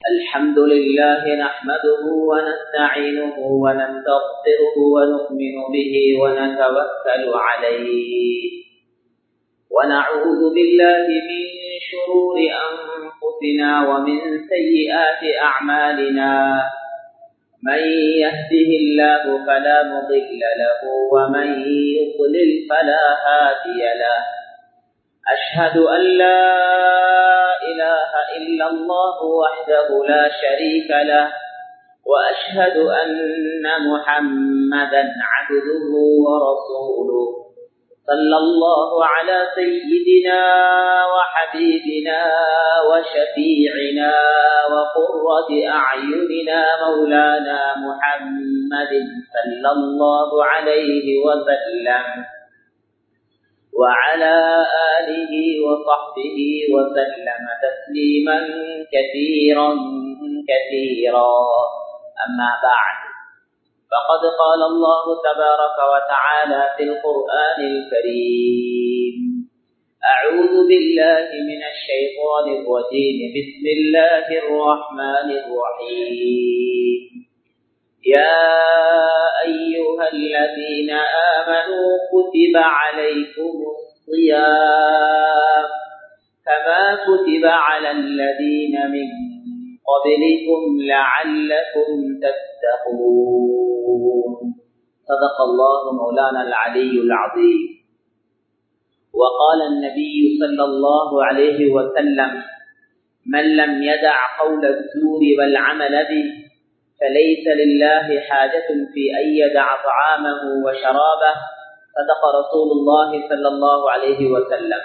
الحمد لله نحمده ونستعينه ونستغفره ونؤمن به ونتوكل عليه ونعوذ بالله من شرور أنفسنا ومن سيئات أعمالنا من يهده الله فلا مضل له ومن يضلل فلا هادي له أشهد أن لا إله إلا الله وحده لا شريك له وأشهد أن محمدا عبده ورسوله صلى الله على سيدنا وحبيبنا وشفيعنا وقرة أعيننا مولانا محمد صلى الله عليه وسلم وعلى آله وصحبه وسلم تسليما كثيرا كثيرا أما بعد فقد قال الله تبارك وتعالى في القرآن الكريم أعوذ بالله من الشيطان الرجيم بسم الله الرحمن الرحيم يا أيها الذين آمنوا كتب عليكم الصيام كما كتب على الذين من قبلكم لعلكم تتقون صدق الله مولانا العلي العظيم وقال النبي صلى الله عليه وسلم من لم يدع قول الزور والعمل به فليس لله حاجة في أن يدع طعامه وشرابه صدق رسول الله صلى الله عليه وسلم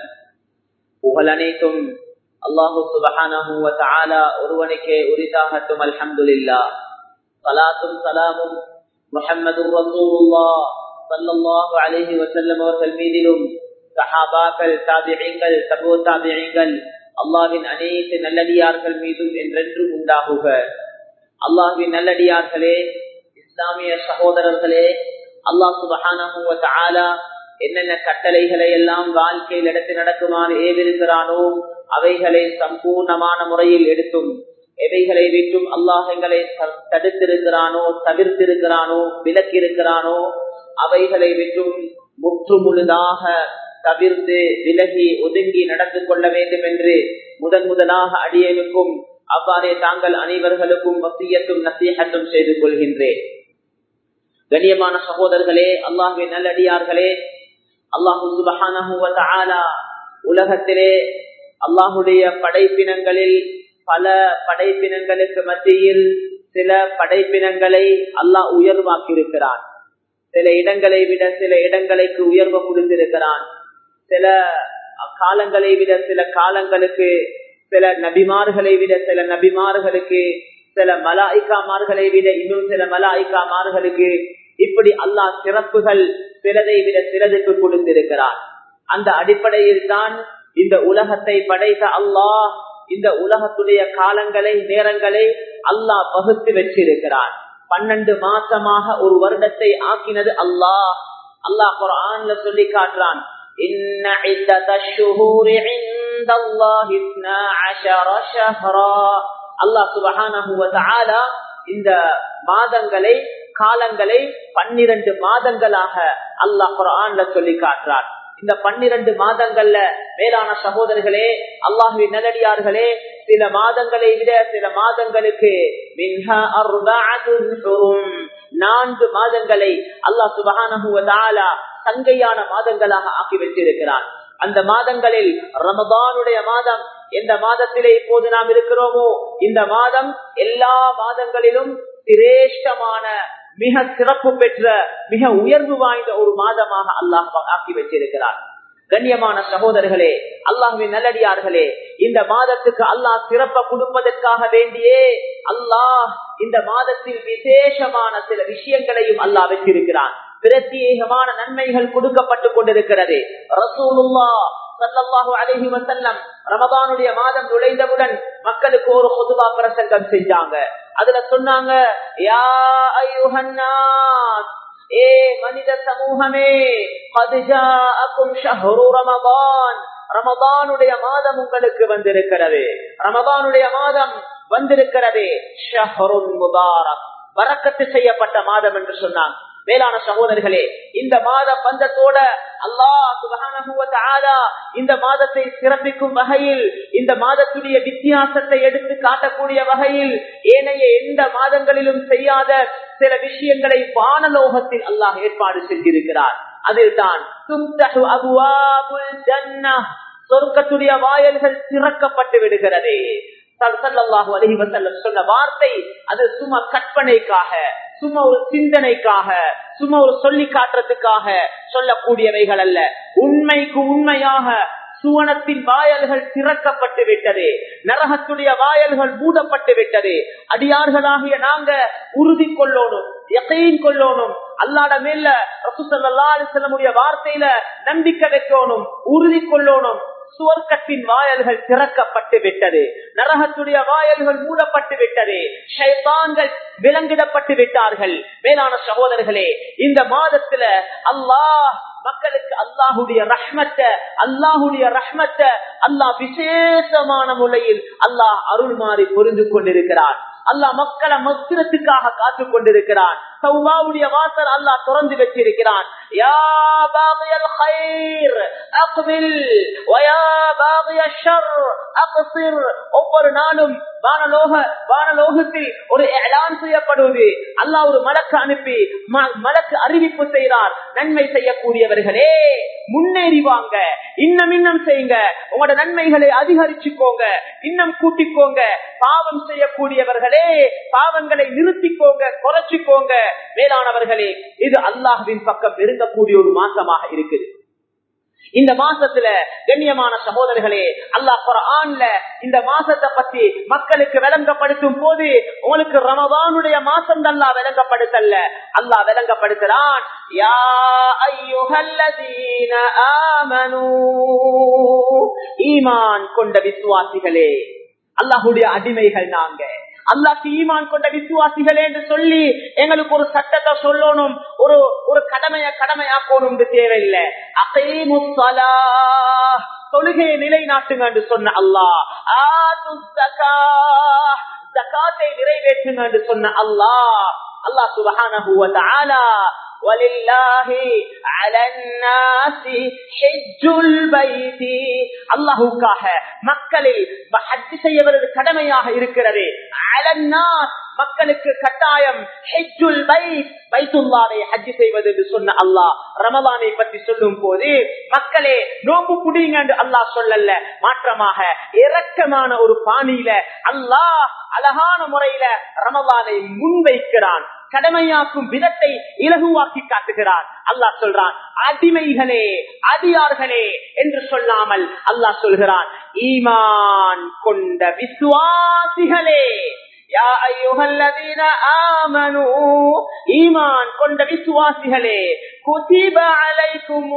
புகழனைத்தும் அல்லாஹு சுபஹானஹு வ தஆலா ஒருவனுக்கே உரிதாகட்டும் அல்ஹம்துலில்லாஹ் ஸலாத்தும் ஸலாமும் முஹம்மதுர் ரசூலுல்லாஹ் ஸல்லல்லாஹு அலைஹி வஸல்லம் அவர்கள் மீதிலும் சஹாபாக்கள் தாபிஈன்கள் தபூ தாபிஈன்கள் அல்லாஹ்வின் அனைத்து நல்லடியார்கள் மீதும் என்றென்றும் உண்டாகுக அல்லாஹ்வின் நல்லடியார்களே இஸ்லாமிய சகோதரர்களே அல்லாஹ் சுபஹானஹு வ தஆலா என்னென்ன கட்டளைகளை எல்லாம் வாழ்க்கையில் எடுத்து நடக்குமாறு ஏவிருக்கிறானோ அவைகளை சம்பூர்ணமான முறையில் எடுத்தும் எவைகளை விட்டும் அல்லாஹ் எங்களை தடுத்திருக்கிறானோ தவிர்த்திருக்கிறானோ விலக்கியிருக்கிறானோ அவைகளை விட்டும் முற்று முழுதாக தவிர்த்து விலகி ஒதுங்கி நடந்து கொள்ள வேண்டும் என்று முதன் முதலாக அடியனுக்கும் அவ்வாறே தாங்கள் அனைவர்களுக்கும் வசியத்தும் நசீகத்தும் செய்து கொள்கின்றேன் கண்ணியமான சகோதரர்களே அல்லாஹுவின் நல்லடியார்களே அல்லாஹு சுபஹான உலகத்திலே அல்லாஹுடைய படைப்பினங்களில் பல படைப்பினங்களுக்கு மத்தியில் சில படைப்பினங்களை அல்லாஹ் உயர்வாக்கியிருக்கிறான் சில இடங்களை விட சில இடங்களுக்கு உயர்வு கொடுத்திருக்கிறான் சில காலங்களை விட சில காலங்களுக்கு சில நபிமார்களை விட சில நபிமார்களுக்கு சில மலாய்க்காமார்களை விட இன்னும் சில மலாய்க்காமார்களுக்கு இப்படி அல்லாஹ் சிறப்புகள் சிலதை விட சிலதுக்கு கொடுத்திருக்கிறான் அந்த அடிப்படையில் தான் இந்த உலகத்தை படைத்த அல்லாஹ் இந்த உலகத்துடைய காலங்களை நேரங்களை அல்லாஹ் பகுத்து வச்சிருக்கிறான் பன்னெண்டு மாசமாக ஒரு வருடத்தை ஆக்கினது அல்லாஹ் அல்லாஹ் குரான்ல சொல்லி காட்டுறான் إن عدة الشهور عند الله اثنا عشر شهرا الله سبحانه وتعالى இந்த மாதங்களை காலங்களை பன்னிரண்டு மாதங்களாக அல்லாஹ் குரான்ல சொல்லி காட்டுறார் இந்த பன்னிரண்டு மாதங்கள்ல மேலான சகோதரர்களே அல்லாஹுவின் நல்லடியார்களே சில மாதங்களை விட சில மாதங்களுக்கு நான்கு மாதங்களை அல்லாஹ் சுபகான சங்கையான மாதங்களாக ஆக்கி வச்சிருக்கிறான் அந்த மாதங்களில் ரமதானுடைய மாதம் எந்த மாதத்திலே இப்போது நாம் இருக்கிறோமோ இந்த மாதம் எல்லா மாதங்களிலும் சிரேஷ்டமான மிக சிறப்பு பெற்ற மிக உயர்வு வாய்ந்த ஒரு மாதமாக அல்லாஹ் ஆக்கி வச்சிருக்கிறார் கண்ணியமான சகோதரர்களே அல்லாஹுவின் நல்லடியார்களே இந்த மாதத்துக்கு அல்லாஹ் சிறப்ப கொடுப்பதற்காக வேண்டியே அல்லாஹ் இந்த மாதத்தில் விசேஷமான சில விஷயங்களையும் அல்லாஹ் வச்சிருக்கிறான் பிரத்யேகமான நன்மைகள் கொடுக்கப்பட்டு கொண்டிருக்கிறது ரசூலுல்லா சல்லல்லாஹு அலைஹி வஸல்லம் ரமதானுடைய மாதம் நுழைந்தவுடன் மக்களுக்கு ஒரு பொதுவா பிரசங்கம் செஞ்சாங்க அதுல சொன்னாங்க யா ஐயுஹன்னாஸ் ஏ மனித சமூகமே قد جاءكم شهر رمضان ரமதானுடைய மாதம் உங்களுக்கு வந்திருக்கிறது ரமதானுடைய மாதம் வந்திருக்கிறது ஷஹ்ருன் முபாரக் வரக்கத்து செய்யப்பட்ட மாதம் என்று சொன்னாங்க மேலான சகோதரர்களே இந்த மாதம் வந்ததோட அல்லாஹ் சுப்ஹானஹு வ தஆலா இந்த மாதத்தை சிறப்பிக்கும் வகையில் இந்த மாதத்துடைய வித்தியாசத்தை எடுத்து காட்டக்கூடிய வகையில் ஏனைய எந்த மாதங்களிலும் செய்யாத சில விஷயங்களை வானலோகத்தில் அல்லாஹ் ஏற்பாடு செஞ்சிருக்கிறார் அதில் தான் துப்தஹு அபுவாபுல் ஜன்னஹ் சொர்க்கத்துடைய வாயல்கள் திறக்கப்பட்டு விடுகிறது சல்லல்லாஹு அலைஹி வஸல்லம் சொன்ன வார்த்தை அது சும்மா கற்பனைக்காக சும்மா ஒரு சிந்தனைக்காக சும்மா ஒரு சொல்லி காட்டுறதுக்காக சொல்லக்கூடியவைகள் அல்ல உண்மைக்கு உண்மையாக சுவனத்தின் வாயல்கள் திறக்கப்பட்டு விட்டது நரகத்துடைய வாயல்கள் மூடப்பட்டு விட்டது அடியார்களாகிய நாங்க உறுதி கொள்ளணும் எத்தையும் கொள்ளணும் அல்லாட மேல ரசூசல்லாடைய வார்த்தையில நம்பிக்கை வைக்கணும் உறுதி கொள்ளணும் சுவர்க்கத்தின் வாயல்கள் திறக்கப்பட்டு விட்டது நரகத்துடைய வாயல்கள் மூடப்பட்டு விட்டது ஷைத்தான்கள் விலங்கிடப்பட்டு விட்டார்கள் மேலான சகோதரர்களே இந்த மாதத்துல அல்லாஹ் மக்களுக்கு அல்லாஹுடைய ரஹ்மத்த அல்லாஹுடைய ரஹ்மத்த அல்லாஹ் விசேஷமான முறையில் அல்லாஹ் அருள்மாறி புரிந்து கொண்டிருக்கிறார் அல்லாஹ் மக்களை மக்கிரத்துக்காக காத்து கொண்டிருக்கிறான் சௌபாவுடைய வாசல் அல்லாஹ் திறந்து வச்சிருக்கிறான் யா பாகியல் خير اقبل ويا باغي الشر اقصر ஒவ்வொரு நாளும் வானலோக வானலோகத்தில் ஒரு ஏலான் செய்யப்படுவது அல்லாஹ் ஒரு மலக்கு அனுப்பி மலக்கு அறிவிப்பு செய்கிறார் நன்மை செய்யக்கூடியவர்களே முன்னேறி வாங்க இன்னும் இன்னும் செய்யுங்க உங்களோட நன்மைகளை அதிகரிச்சுக்கோங்க இன்னும் கூட்டிக்கோங்க பாவம் செய்யக்கூடியவர்களே பாவங்களை நிறுத்திக்கோங்க குறைச்சிக்கோங்க மேலானவர்களே இது அல்லாஹுவின் பக்கம் நெருங்கக்கூடிய ஒரு மாசமாக இருக்குது இந்த மாசத்துல கண்ணியமான சகோதரர்களே அல்லாஹ் குரான்ல இந்த மாசத்தை பத்தி மக்களுக்கு விளங்கப்படுத்தும் போது உங்களுக்கு ரமதானுடைய மாசம் அல்லாஹ் விளங்கப்படுத்தல்ல அல்லாஹ் விளங்கப்படுத்துறான் யா ஐயுஹல்லதீன ஆமனூ ஈமான் கொண்ட விசுவாசிகளே அல்லாஹுடைய அடிமைகள் நாங்க அல்லாக்கு ஈமான் கொண்ட விசுவாசிகளே என்று சொல்லி எங்களுக்கு ஒரு சட்டத்தை சொல்லணும் ஒரு ஒரு கடமைய கடமையாக்கணும் தேவையில்லை அசைமுசலா தொழுகையை நிலைநாட்டுங்க என்று சொன்ன அல்லாஹ் ஜக்காத்தை நிறைவேற்றுங்க என்று சொன்ன அல்லாஹ் அல்லாஹ் சுபஹானஹு வ தஆலா ولله على الناس حج البيت அல்லாஹ்வுக்காக மக்களில் ஹஜ் செய்யவது கடமையாக இருக்கிறது அலன்னாஸ் மக்களுக்கு கட்டாயம் ஹெஜ்ஜுல் பைத் பைத்துல்லாவை ஹஜ் செய்வது என்று சொன்ன அல்லாஹ் ரமலானை பற்றி சொல்லும் போது மக்களே நோம்பு புடிங்க என்று அல்லாஹ் சொல்லல மாற்றமாக இரக்கமான ஒரு பாணியில அல்லாஹ் அழகான முறையில ரமலானை முன்வைக்கிறான் கடமையாக்கும் விதத்தை இலகுவாக்கி காட்டுகிறான் அல்லாஹ் சொல்றான் அடிமைகளே அடியார்களே என்று சொல்லாமல் அல்லாஹ் சொல்கிறான் ஈமான் கொண்ட விசுவாசிகளே ஈமான் கொண்ட விசுவாசிகளே குதிப அலைக்கும்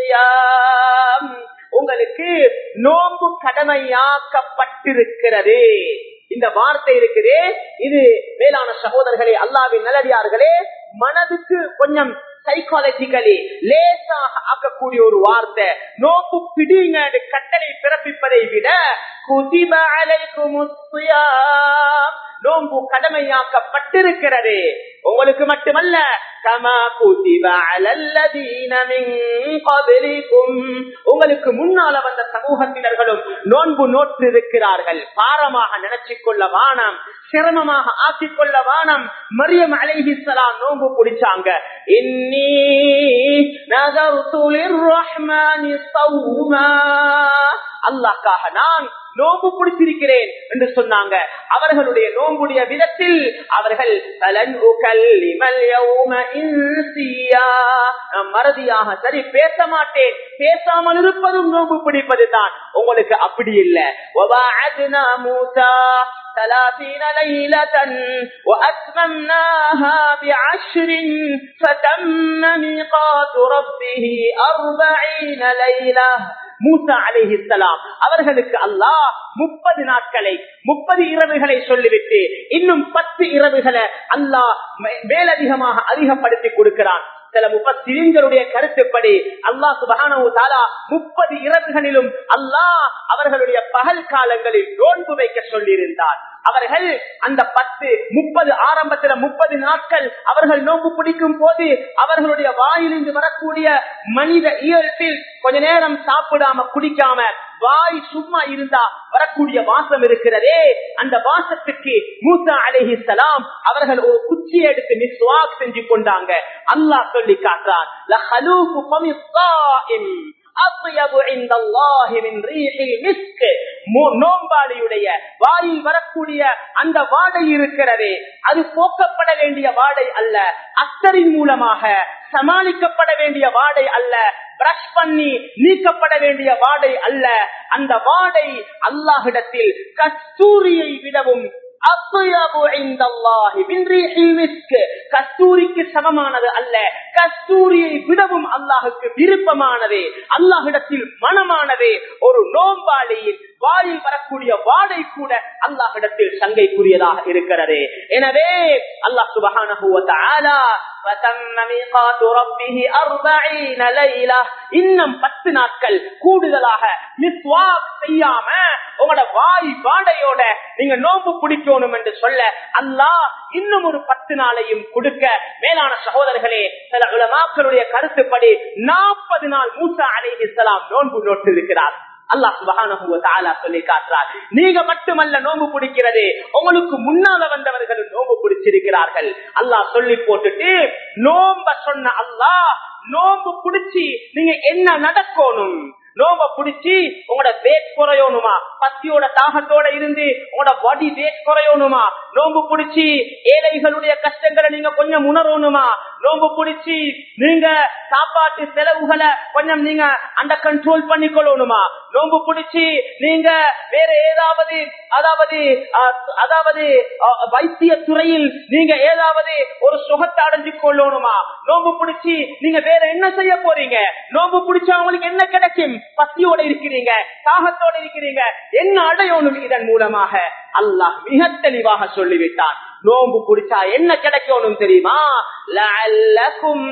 உங்களுக்கு நோம்பு கடமையாக்கப்பட்டிருக்கிறது இந்த வார்த்தை இருக்குது இது மேலான சகோதரர்களே அல்லாவின் நல்லடியார்களே மனதுக்கு கொஞ்சம் சைக்காலஜிக்கலி லேசாக ஆக்கக்கூடிய ஒரு வார்த்தை நோக்கு பிடிங்க கட்டளை பிறப்பிப்பதை விட குதிப அலைக்கும் நோம்பு கடமையாக்கப்பட்டிருக்கிறது உங்களுக்கு மட்டுமல்ல கமா குதிப அலல்லதீன மின் கப்லிக்கும் உங்களுக்கு முன்னால வந்த சமூகத்தினர்களும் நோன்பு நோற்று இருக்கிறார்கள் பாரமாக நினைச்சு கொள்ள வானம் சிரமமாக ஆக்கிக் கொள்ள வானம் மரியம் அலைஹிஸ்ஸலாம் நோன்பு பிடிச்சாங்க இன்னி நகர்த்து லிர்ரஹ்மானி ஸௌமா அல்லாஹ்க்காக நான் நோம்பு பிடிச்சிருக்கிறேன் என்று சொன்னாங்க அவர்களுடைய நோம்புடைய விதத்தில் அவர்கள் மறதியாக சரி பேச மாட்டேன் பேசாமல் இருப்பதும் நோம்பு பிடிப்பது தான் உங்களுக்கு அப்படி இல்லை ثلاثين ليلة وأتممناها بعشر فتم ميقات ربه أربعين ليلة மூசா அலிஹிஸ்லாம் அவர்களுக்கு அல்லாஹ் முப்பது நாட்களை முப்பது இரவுகளை சொல்லிவிட்டு இன்னும் பத்து இரவுகளை அல்லாஹ் மேலதிகமாக அதிகப்படுத்தி கொடுக்கிறான் சில முப்பத்திரிங்களுடைய கருத்துப்படி அல்லாஹ் சுபஹானஹு தஆலா முப்பது இரவுகளிலும் அல்லாஹ் அவர்களுடைய பகல் காலங்களில் நோன்பு வைக்க சொல்லியிருந்தார் அவர்கள் அந்த பத்து முப்பது ஆரம்பத்துல முப்பது நாட்கள் அவர்கள் நோன்பு பிடிக்கும் போது அவர்களுடைய வாயிலிருந்து வரக்கூடிய மனித இயல்பில் கொஞ்ச நேரம் சாப்பிடாம குடிக்காம வாய் சும்மா இருந்தா வரக்கூடிய வாசம் இருக்கிறதே அந்த வாசத்துக்கு மூசா அலேஹி சலாம் அவர்கள் ஒரு குச்சி எடுத்து மிஸ்வாக் செஞ்சு கொண்டாங்க அல்லாஹ் சொல்லி காட்டுறான் லஹலூஃபு ஃபமி ஸாயிம் அத்யபு இன்தல்லாஹி மின் ரீஹில் மிஸ்க் மோ- நோம்பாளியுடைய வாயில் வரக்கூடிய அந்த வாடை இருக்கிறதே அது போக்கப்பட வேண்டிய வாடை அல்ல அத்தரின் மூலமாக சமாளிக்கப்பட வேண்டிய வாடை அல்ல பிரஷ் பண்ணி நீக்கப்பட வேண்டிய வாடை அல்ல அந்த வாடை அல்லாஹிடத்தில் கஸ்தூரியை விடவும் அத்யபு இன்தல்லாஹி மின் ரீஹில் மிஸ்க். கஸ்தூரிக்கு சமமானது அல்ல கஸ்தூரியை விடவும் அல்லாஹுக்கு விருப்பமானது அல்லாஹிடத்தில் மனமானது ஒரு நோம்பாளியின் வாயில் வரக்கூடிய வாடை கூட அல்லாஹிடத்தில் சங்கைக்குரியதாக இருக்கிறது எனவே அல்லாஹ் சுபஹானஹு வ தஆலா وَتَمَّ مِيقَاتُ رَبِّهِ أَرْبَعِينَ لَيْلَةً இன்னும் பத்து நாட்கள் கூடுதலாக மிஸ்வாக் செய்யாம உங்களோட வாய் வாடையோட நீங்க நோம்பு பிடிக்கணும் என்று சொல்ல அல்லாஹ் இன்னும் ஒரு பத்து நாளையும் கொடுக்க மேலான சகோதரர்களே சில உலமாக்களுடைய கருத்துப்படி நாற்பது நாள் மூசா அலைஹிஸ்ஸலாம் நோன்பு நோட்டு இருக்கிறார் அல்லாஹ் சுபஹானஹு வ தஆலா சொல்லி காட்டுறார் நீங்க மட்டுமல்ல நோம்பு பிடிக்கிறது உங்களுக்கு முன்னால வந்தவர்களும் நோம்பு பிடிச்சிருக்கிறார்கள் அல்லாஹ் சொல்லி போட்டுட்டு நோம்ப சொன்ன அல்லாஹ் நோம்பு பிடிச்சி நீங்க என்ன நடக்கணும் நோம்ப பிடிச்சி உங்களோட வேட் குறையணுமா பத்தியோட தாகத்தோட இருந்து உங்களோட பாடி வேட் குறையணுமா நோம்பு பிடிச்சி ஏழைகளுடைய கஷ்டங்களை நீங்க கொஞ்சம் உணரணுமா நோம்பு பிடிச்சி நீங்க சாப்பாட்டு செலவுகளை கொஞ்சம் நீங்க அந்த கண்ட்ரோல் பண்ணிக்கொள்ளணுமா நோம்பு பிடிச்சி நீங்க வேற ஏதாவது அதாவது அஹ், அதாவது அஹ், வைத்திய துறையில் நீங்க ஏதாவது ஒரு சுகத்தை அடைஞ்சு கொள்ளணுமா நோம்பு பிடிச்சி நீங்க வேற என்ன செய்ய போறீங்க நோம்பு பிடிச்சா உங்களுக்கு என்ன கிடைக்கும் பசியோட இருக்கிறீங்க தாகத்தோட இருக்கிறீங்க என்ன அடையணும் இதன் மூலமாக அல்லாஹ் மிக தெளிவாக சொல்லிவிட்டான் நோம்பு பிடிச்சா என்ன கிடைக்கணும் தெரியுமா லஅல்லகும்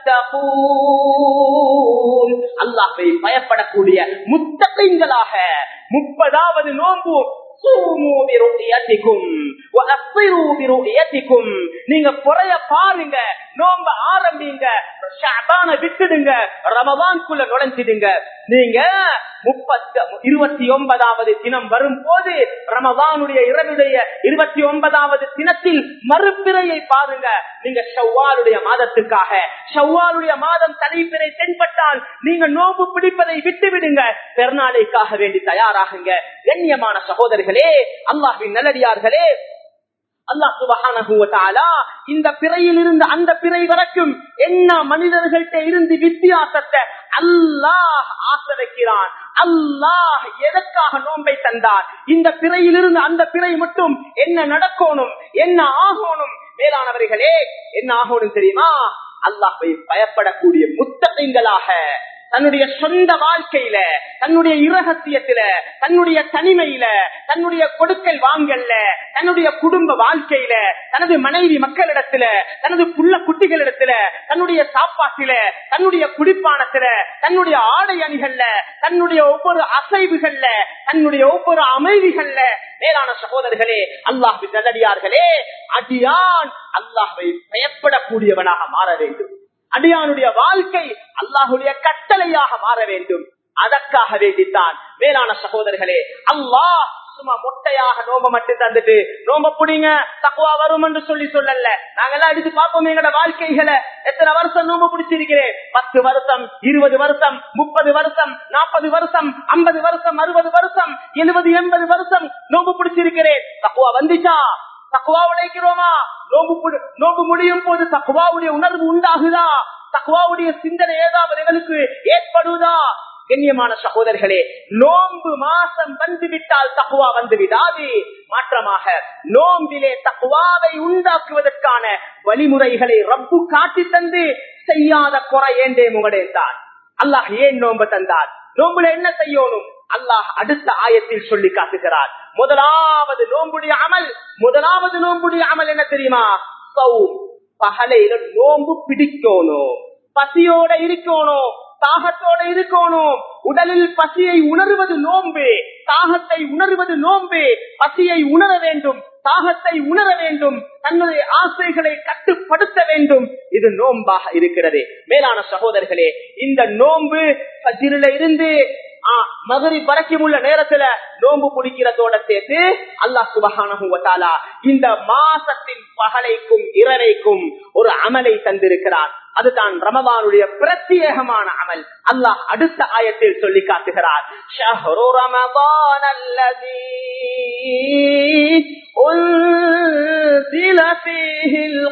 தத்தகூன் அல்லாஹ்வை பயப்படக்கூடிய முத்தகைங்களாக முப்பதாவது நோம்பு சூமு பிருயத்திக்கும் வஅஃபிரு பிருயத்திக்கும் நீங்க பொறைய பாருங்க நோம்ப ஆரம்பிங்க ஷஅபான விட்டுடுங்க ரமதான்குள்ள நுழைஞ்சிடுங்க நீங்க முப்பத்தி இருபத்தி ஒன்பதாவது தினம் வரும் போது ரமதானுடைய இரவுடைய இருபத்தி ஒன்பதாவது தினத்தில் மறுபிறையை பாருங்க நீங்க ஷவ்வாலுடைய மாதத்துக்காக ஷவ்வாலுடைய மாதம் தலைப்பிறை தென்பட்டால் நீங்க நோம்பு பிடிப்பதை விட்டு விடுங்க பெருநாளைக்காக வேண்டி தயாராகுங்க கண்ணியமான சகோதரர்களே அல்லாஹின் நல்லடியார்களே அல்லாஹ் சுபஹானஹு வ தஆலா இந்த பிறையில் இருந்து அந்த பிறை வரைக்கும் என்ன மனிதர்கள்ட்ட இருந்து வித்தியாசத்தை அல்லாஹ் ஆசை வைக்கிறான் அல்லாஹ் எதற்காக நோன்பை தந்தார் இந்த பிறையில் இருந்து அந்த பிறை மட்டும் என்ன நடக்கணும் என்ன ஆகணும் மேலானவர்களே என்ன ஆகணும் தெரியுமா அல்லாஹை பயப்படக்கூடிய முத்தகைங்களாக தன்னுடைய சொந்த வாழ்க்கையில தன்னுடைய இரகசியத்தில தன்னுடைய தனிமையில தன்னுடைய கொடுக்கல் வாங்கல்ல தன்னுடைய குடும்ப வாழ்க்கையில தனது மனைவி மக்களிடத்துல தனது புள்ள குட்டிகளிடத்துல தன்னுடைய சாப்பாட்டில தன்னுடைய குடிப்பானத்துல தன்னுடைய ஆடை அணிகள்ல தன்னுடைய ஒவ்வொரு அசைவுகள்ல தன்னுடைய ஒவ்வொரு அமைதிகள்ல மேலான சகோதரர்களே அல்லாஹ் நல்லடியார்களே அடியான் அல்லாஹை பயப்படக்கூடியவனாக மாற வேண்டும் அடியானுடைய வாழ்க்கை அல்லாஹுடைய கட்டளையாக மாற வேண்டும் அதற்காக வேண்டித்தான் மேலான சகோதரர்களே அல்லாஹ் சும்மா மொட்டையாக நோம்ப மட்டும் தந்துட்டு நோம்ப புடிங்க தக்குவா வரும் என்று சொல்லி சொல்லல நாங்கெல்லாம் எடுத்து பார்ப்போம் எங்கட வாழ்க்கைகளை எத்தனை வருஷம் நோம்ப பிடிச்சிருக்கிறேன் பத்து வருஷம் இருபது வருஷம் முப்பது வருஷம் நாற்பது வருஷம் ஐம்பது வருஷம் அறுபது வருஷம் எழுபது எண்பது வருஷம் நோம்பு பிடிச்சிருக்கிறேன் தக்குவா வந்துச்சா தக்குவா உடைக்கிறோமா நோம்பு புடி- நோம்பு முடியும் போது தக்குவாவுடைய உணர்வு உண்டாகுதா தக்குவாவுடைய சிந்தனை ஏதாவது எங்களுக்கு ஏற்படுதா கண்ணியமான சகோதரர்களே நோன்பு மாசம் வந்து விட்டால் தக்குவா வந்து விடாது மாற்றமாக நோம்பிலே தக்குவாவை உண்டாக்குவதற்கான வழிமுறைகளை ரப்பு காட்டி தந்து செய்யாத குறை ஏண்டே முகடேந்தான் அல்லாஹ் ஏன் நோன்பு தந்தார் நோம்புல என்ன செய்யணும் அல்லாஹ் அடுத்த ஆயத்தில் சொல்லி காட்டுகிறார் முதலாவது நோம்புடைய அமல் முதலாவது நோம்புடைய அமல் என்ன தெரியுமா சௌம் பகலையில நோம்பு பிடிக்கணும் பசியோட இருக்கணும் தாகத்தோட இருக்கணும் உடலில் பசியை உணர்வது நோன்பு தாகத்தை உணர்வது நோன்பு பசியை உணர வேண்டும் தாகத்தை உணர வேண்டும் தன்னுடைய ஆசைகளை கட்டுப்படுத்த வேண்டும் இது நோன்பாக இருக்கிறது மேலான சகோதரர்களே இந்த நோன்பு பஜிரில இருந்து மதுரை வரைக்கும் உள்ள நேரத்துல நோன்பு பிடிக்கிறதோட சேர்த்து அல்லாஹ் சுபகான இந்த மாசத்தின் பகலைக்கும் இரவைக்கும் ஒரு அமலை தந்திருக்கிறான் அதுதான் ரமதானுடைய பிரத்யேகமான அமல் அல்லாஹ் அடுத்த ஆயத்தில் சொல்லி காட்டுகிறார் ஷஹ்ரு ரமதான் அல்லதி உன்சில ஃபீஹில்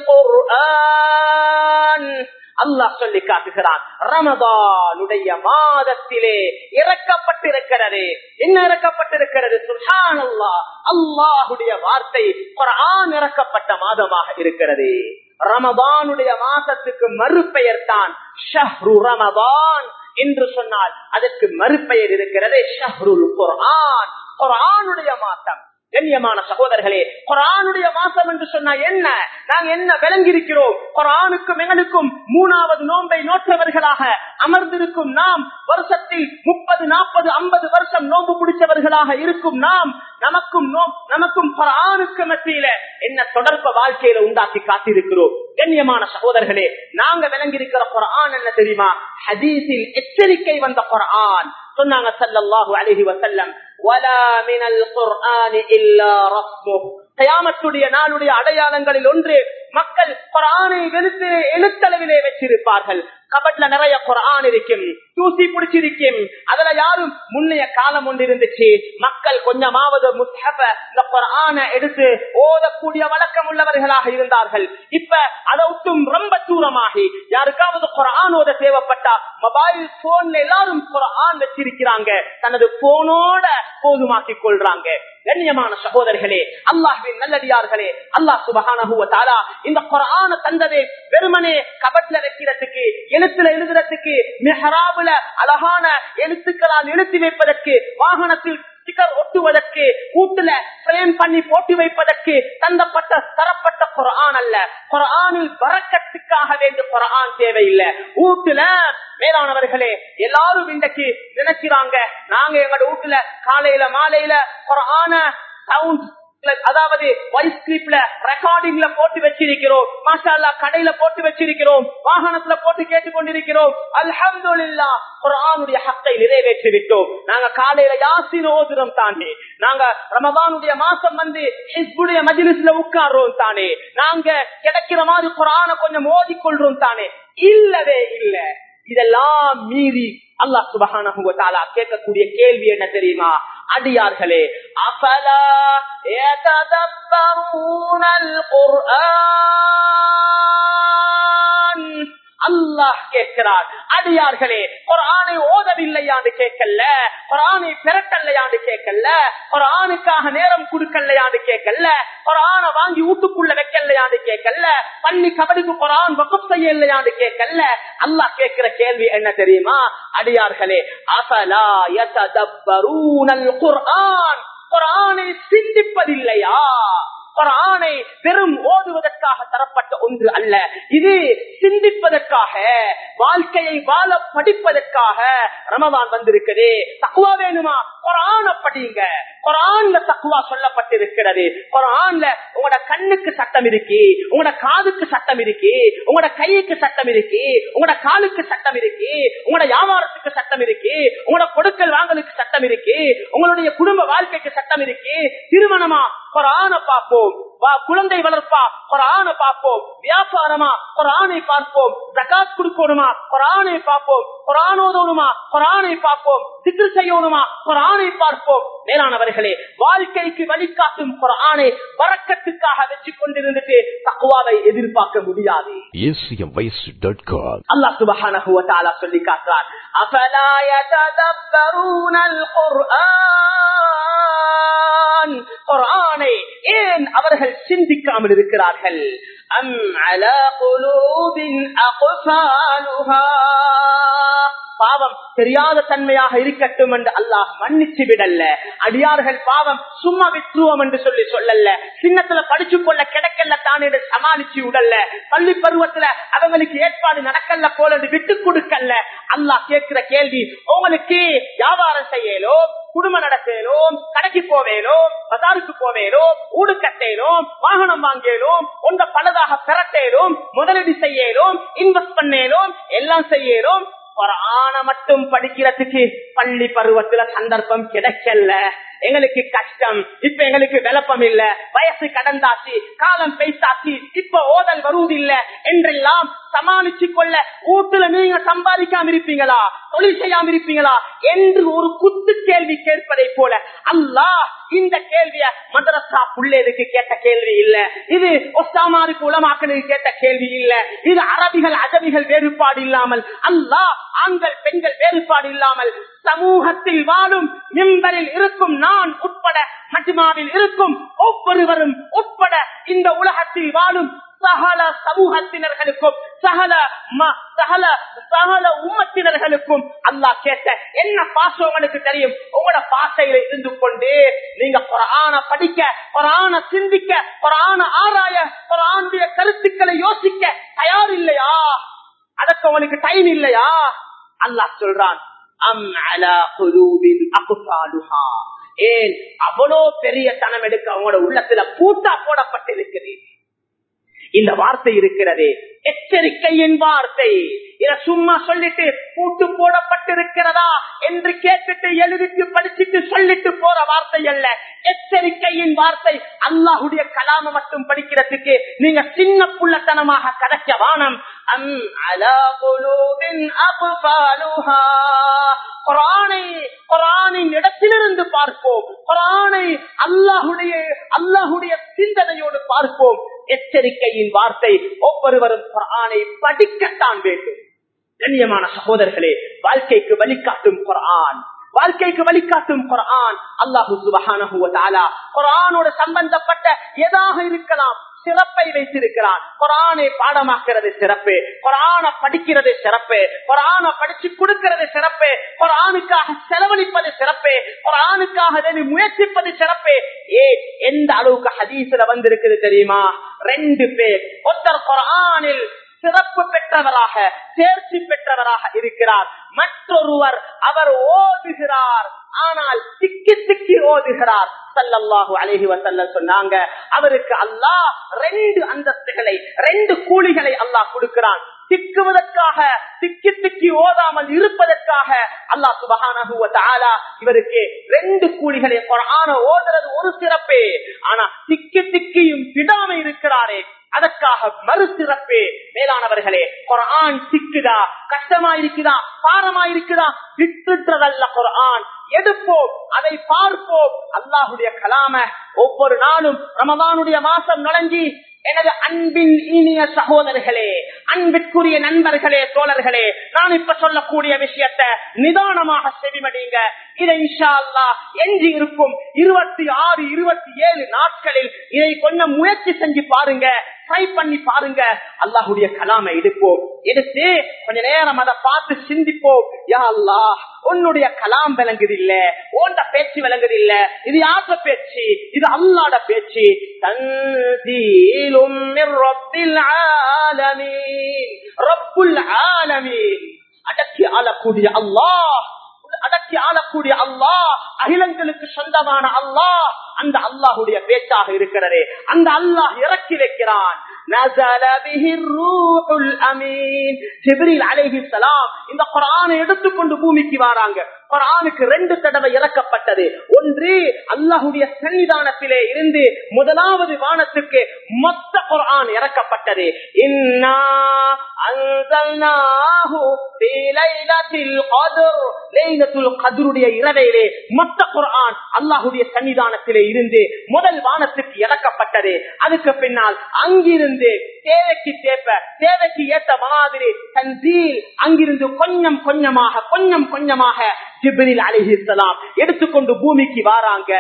குர்ஆன் அல்லாஹ் சொல்லி காட்டுகிறான் ரமதானுடைய மாதத்திலே இறக்கப்பட்டிருக்கிறது என்ன இறக்கப்பட்டிருக்கிறது சுல்ஹான் அல்லாஹ் அல்லாஹுடைய வார்த்தை குர்ஆன் இறக்கப்பட்ட மாதமாக இருக்கிறது ரமதானுடைய மாசத்துக்கு மறுபெயர் தான் ஷஹ்ரு ரமதான் என்று சொன்னால் அதற்கு மறுபெயர் இருக்கிறது ஷஹ்ருல் குர்ஆன் குர்ஆனுடைய மாசம் கண்ணியமான சகோதரர்களே குரானுடைய மாசம் என்று சொன்னா என்ன நாங்க என்ன விளங்கியிருக்கிறோம் குரானுக்கும் எங்களுக்கும் மூணாவது நோன்பை நோற்றவர்களாக அமர்ந்திருக்கும் நாம் வருஷத்தில் முப்பது நாற்பது ஐம்பது வருஷம் நோன்பு பிடிச்சவர்களாக இருக்கும் நாம் நமக்கும் நமக்கும் குரானுக்கு மத்தியில என்ன தொடர்ப வாழ்க்கையில உண்டாக்கி காத்திருக்கிறோம் கண்ணியமான சகோதரர்களே நாங்க விளங்கியிருக்கிற குரான் என்ன தெரியுமா ஹதீஸில் எச்சரிக்கை வந்த குரான் சொன்னாங்க சல்லல்லாஹு அலைஹி வஸல்லம் ولا من القرآن إلا رسمه கயாமத்துடைய நாளுடைய அடையாளங்களில் ஒன்று மக்கள் குரானை வெளுத்து எழுத்தளவிலே வச்சிருப்பார்கள் கபட்ல நிறைய குரான் இருக்கும் தூசி பிடிச்சிருக்கும் அதுல யாரும் முன்னைய காலம் ஒன்று இருந்துச்சு மக்கள் கொஞ்சமாவது முஸ்ஹப இந்த குரான எடுத்து ஓதக்கூடிய வழக்கம் உள்ளவர்களாக இருந்தார்கள் இப்ப அதை விட்டும் ரொம்ப தூரமாகி யாருக்காவது குரான் ஓத தேவைப்பட்டா மொபைல் போன்ல எல்லாரும் குரான் வச்சிருக்கிறாங்க தனது போனோட போதுமாக்கி கொள்றாங்க கண்ணியமான சகோதரர்களே அல்லாஹின் நல்லடியார்களே அல்லாஹ் சுபகான இந்த குரான தந்ததே வெறுமனே கபட்ல வைக்கிறதுக்கு எழுத்துல எழுதுறதுக்கு மெஹராபுல அழகான எழுத்துக்களால் எழுத்தி வைப்பதற்கு வாகனத்தில் ஸ்டிக்கர் ஒட்டுவதற்கு கூட்டுல பிரேம் பண்ணி போட்டு வைப்பதற்கு தந்தப்பட்ட தரப்பட்ட குரான் அல்ல குரானில் வரக்கத்துக்காக வேண்டிய குரான் தேவையில்லை வீட்டுல மேலானவர்களே எல்லாரும் இன்றைக்கு நினைக்கிறாங்க நாங்க எங்களோட வீட்டுல காலையில மாலையில குரான சவுண்ட் அதாவது வாய்ஸ் கிளிப்ல ரெக்கார்டிங்ல போட்டு வச்சிருக்கிறோம் மாஷா கடையில போட்டு வச்சிருக்கிறோம் வாகனத்துல போட்டு கேட்டுக் கொண்டிருக்கிறோம் அல்ஹம்துல்லா குரானுடைய ஹக்கை நிறைவேற்றி விட்டோம் நாங்க காலையில யாசின் ஓதுறோம் தானே நாங்க ரமதானுடைய மாசம் வந்து ஹிஸ்புடைய மஜிலிஸ்ல உட்கார்றோம் தானே நாங்க கிடைக்கிற மாதிரி குரான கொஞ்சம் ஓதிக்கொள்றோம் தானே இல்லவே இல்ல இதெல்லாம் மீறி அல்லாஹ் சுபஹானஹு வ தஆலா கேட்கக்கூடிய கேள்வி என்ன தெரியுமா அடியார்களே அஃபலா யததப்பரூனல் குர்ஆன் அல்லாஹ் கேட்கிறார் அடியார்களே குரானை ஓதவில்லையாண்டு கேட்கல குரானை பிறக்கல்லையாண்டு கேட்கல குரானுக்காக நேரம் கொடுக்கலையாண்டு கேட்கல குரான வாங்கி வீட்டுக்குள்ள வைக்கலையாண்டு கேட்கல பள்ளி கபடிக்கு குரான் வகுப்பு செய்ய இல்லையாண்டு கேட்கல அல்லாஹ் கேட்கிற கேள்வி என்ன தெரியுமா அடியார்களே அசலா யததப்பரூனல் குர்ஆன் குரானை சிந்திப்பதில்லையா குரானை வெறும் ஓதுவதற்காக தரப்பட்ட ஒன்று அல்ல இது சிந்திப்பதற்காக வாழ்க்கையை வாழ படிப்பதற்காக ரமதான் வந்திருக்குது தக்குவா வேணுமா குரான படிங்க குரான்ல தக்குவா சொல்லப்பட்டிருக்கிறது குரான்ல உங்களோட கண்ணுக்கு சட்டம் இருக்கு உங்களோட காதுக்கு சட்டம் இருக்கு உங்களோட கைக்கு சட்டம் இருக்கு உங்களோட காலுக்கு சட்டம் இருக்கு உங்களோட வியாபாரத்துக்கு சட்டம் இருக்கு உங்களோட கொடுக்கல் வாங்கலுக்கு சட்டம் இருக்கு உங்களுடைய குடும்ப வாழ்க்கைக்கு சட்டம் இருக்கு திருமணமா குரான பார்ப்போம் குழந்தை வளர்ப்பா குரான பார்ப்போம் வியாபாரமா குரானை பார்ப்போம் ஜகாத் கொடுக்கணுமா குரானை பார்ப்போம் குரானோதோனுமா குரானை பார்ப்போம் சித்து செய்யணுமா குரானை பார்ப்போம் மேலானவர்களே வாழ்க்கைக்கு வழிகாட்டும் குரானை வரக்கத்துக்காக வச்சு கொண்டிருந்துட்டு தக்குவாவை எதிர்பார்க்க முடியாது அல்லாஹ் சுபஹானஹு வ தஆலா சொல்லி காட்டுறார் அஃபலா யததப்பரூனல் குர்ஆன் குர்ஆனை ஏன் அவர்கள் சிந்திக்காமல் இருக்கிறார்கள் அம் அலா குலூபின் அக்ஃபாலுஹா பாவம் தெரியாத தன்மையாக இருக்கட்டும் என்று அல்லாஹ் மன்னிச்சு விடல்ல அடியார்கள் பாவம் சும்மா விட்டுருவோம் என்று சொல்லி சொல்லல சின்னத்துல படிச்சு கொள்ள கிடைக்கல தான் என்று சமாளிச்சு உடல்ல பள்ளி பருவத்துல அவங்களுக்கு ஏற்பாடு நடக்கல போல விட்டு கொடுக்கல அல்லாஹ் கேட்கிற கேள்வி உங்களுக்கு வியாபாரம் செய்யலும் குடும்பம் நடத்தலும் கடைக்கு போவேலும் பஜாருக்கு போவேலும் ஊடு கட்டேலும் வாகனம் வாங்கலும் ஒன்ற பலதாக பெறட்டேலும் முதலீடு செய்யலும் இன்வெஸ்ட் பண்ணேலும் எல்லாம் செய்யலும் ஒரு ஆணை மட்டும் படிக்கிறதுக்கு பள்ளி பருவத்துல சந்தர்ப்பம் கிடைக்கல எங்களுக்கு கஷ்டம் இப்ப எங்களுக்கு விளப்பம் இல்ல வயசு கடந்தாச்சு காலம் பேசாச்சு இப்ப ஓதல் வருவதில்லை என்றெல்லாம் சமாளிச்சு கொள்ள வீட்டுல நீங்க சம்பாதிக்காம இருப்பீங்களா தொழில் செய்யாம இருப்பீங்களா என்று ஒரு குத்து கேள்வி கேட்பதை போல அல்லாஹ் இந்த கேள்விய மதரசா புள்ளேருக்கு கேட்ட கேள்வி இல்ல இது ஒசாமாருக்கு உலமாக்களுக்கு கேட்ட கேள்வி இல்ல இது அரபிகள் அஜபிகள் வேறுபாடு இல்லாமல் அல்லாஹ் ஆண்கள் பெண்கள் வேறுபாடு இல்லாமல் சமூகத்தில் வாழும் மிம்பரில் இருக்கும் நான் உட்பட மஜ்மாவில் இருக்கும் ஒவ்வொருவரும் உட்பட இந்த உலகத்தில் வாழும் சகல சமூகத்தினர்களுக்கும் சகல சகல சகல உம்மத்தினர்களுக்கும் அல்லாஹ் கேட்ட என்ன பாசம் உங்களுக்கு தெரியும் உங்களோட பாசையில இருந்து கொண்டு நீங்க குரான படிக்க குரான சிந்திக்க குரான ஆராய குரானுடைய கருத்துக்களை யோசிக்க தயார் இல்லையா அதற்கு அவனுக்கு டைம் இல்லையா அல்லாஹ் சொல்றான் அம் அலா குலூபின் அகுசாலுஹா ஏன் அவ்வளோ பெரிய தனம் எடுக்க அவங்களோட உள்ளத்துல பூட்டா போடப்பட்டிருக்குது இந்த வார்த்தை இருக்கிறது எச்சரிக்கையின் வார்த்தை இத சும்மா சொல்லிட்டு பூட்டு போடப்பட்டிருக்கிறதா என்று கேட்டுட்டு எழுதிட்டு படிச்சுட்டு சொல்லிட்டு போற வார்த்தை அல்ல எச்சரிக்கையின் வார்த்தை அல்லாஹுடைய கலாம மட்டும் படிக்கிறதுக்கு நீங்க சின்ன புள்ளத்தனமாக கதைக்க வானம் அம் அலாபுலூபின் அபுபாலுஹா குரானை குரானின் இடத்திலிருந்து பார்ப்போம் குரானை அல்லாஹுடைய அல்லாஹுடைய சிந்தனையோடு பார்ப்போம் எச்சரிக்கையின் வார்த்தை ஒவ்வொருவரும் குரானை படிக்கத்தான் வேண்டும் கண்ணியமான சகோதரர்களே வாழ்க்கைக்கு வழிகாட்டும் குரான் வாழ்க்கைக்கு வழிகாட்டும் குரான் அல்லாஹு சுபஹானஹு குரானோட சம்பந்தப்பட்ட எதாக இருக்கலாம் சிறப்பை வைத்திருக்கிறான் குரானை பாடமாக்குறது சிறப்பு குரான படிக்கிறது சிறப்பு குரான படிச்சு கொடுக்கிறது சிறப்பு குரானுக்காக செலவழிப்பது சிறப்பு குரானுக்காக முயற்சிப்பது சிறப்பு ஏ எந்த அளவுக்கு ஹதீஸ்ல வந்திருக்குது தெரியுமா ரெண்டு பேர் ஒருத்தர் குரானில் சிறப்பு பெற்றவராக தேர்ச்சி பெற்றவராக இருக்கிறார் மற்றொருவர் அவர் ஓதுகிறார் ஆனால் திக்கி திக்கி ஓதுகிறார் சல்லல்லாஹு அழகி வசல்ல சொன்னாங்க அவருக்கு அல்லாஹ் ரெண்டு அந்தஸ்துகளை ரெண்டு கூலிகளை அல்லாஹ் கொடுக்கிறான் திக்குவதற்காக திக்கி திக்கி ஓதாமல் இருப்பதற்காக அல்லாஹ் சுபகான இவருக்கு ரெண்டு கூலிகளை ஆன ஓதுறது ஒரு சிறப்பே ஆனா திக்கி திக்கியும் விடாம இருக்கிறாரே அதற்காக மறு சிறப்பே மேலானவர்களே குரான் சிக்குதா கஷ்டமா இருக்குதா பாரமா இருக்குதா விட்டுறதல்ல குரான் எடுப்போம் அதை பார்ப்போம் அல்லாஹுடைய கலாம ஒவ்வொரு நாளும் ரமதானுடைய மாசம் நுழைஞ்சி எனது அன்பின் இனிய சகோதரர்களே அன்பிற்குரிய நண்பர்களே தோழர்களே நான் இப்ப சொல்லக்கூடிய விஷயத்த நிதானமாக செவிமடிங்க இதை இன்ஷா அல்லா எஞ்சி இருக்கும் இருபத்தி ஆறு இருபத்தி ஏழு நாட்களில் இதை கொஞ்சம் முயற்சி செஞ்சு பாருங்க ட்ரை பண்ணி பாருங்க அல்லாஹுடைய கலாமை எடுப்போம் எடுத்து கொஞ்ச நேரம் அதை பார்த்து சிந்திப்போம் யா அல்லா உன்னுடைய கலாம் விளங்குது இல்ல ஓண்ட பேச்சு விளங்குது இல்ல இது யாத்த பேச்சு இது அல்லாட பேச்சு தந்தீலும் ரப்புல் ஆலமீன் அடக்கி ஆளக்கூடிய அல்லாஹ் அடக்கி ஆளக்கூடிய அல்லாஹ் அகிலங்களுக்கு சொந்தமான அல்லாஹ் அந்த அல்லாஹுடைய பேச்சாக இருக்கிறது அந்த அல்லாஹ் இறக்கி வைக்கிறான் இந்த குரானை எடுத்துக்கொண்டு பூமிக்கு வராங்க குரானுக்கு ரெண்டு தடவை இறக்கப்பட்டது ஒன்று அல்லாஹுடைய சன்னிதானத்திலே இருந்து முதலாவது வானத்துக்கு மொத்த குரான் இறக்கப்பட்டது இன்னா இரவையிலே மொத்த குரான் அல்லாஹுடைய சன்னிதானத்திலே இருந்து முதல் வானத்துக்கு இறக்கப்பட்டது அதுக்கு பின்னால் அங்கிருந்து தேவைக்கு தேப்ப தேவைக்கு ஏற்ற மாதிரி தன்சீல் அங்கிருந்து கொஞ்சம் கொஞ்சமாக கொஞ்சம் கொஞ்சமாக ஜிப்ரில் அலிஹிஸ்லாம் எடுத்துக்கொண்டு பூமிக்கு வாராங்க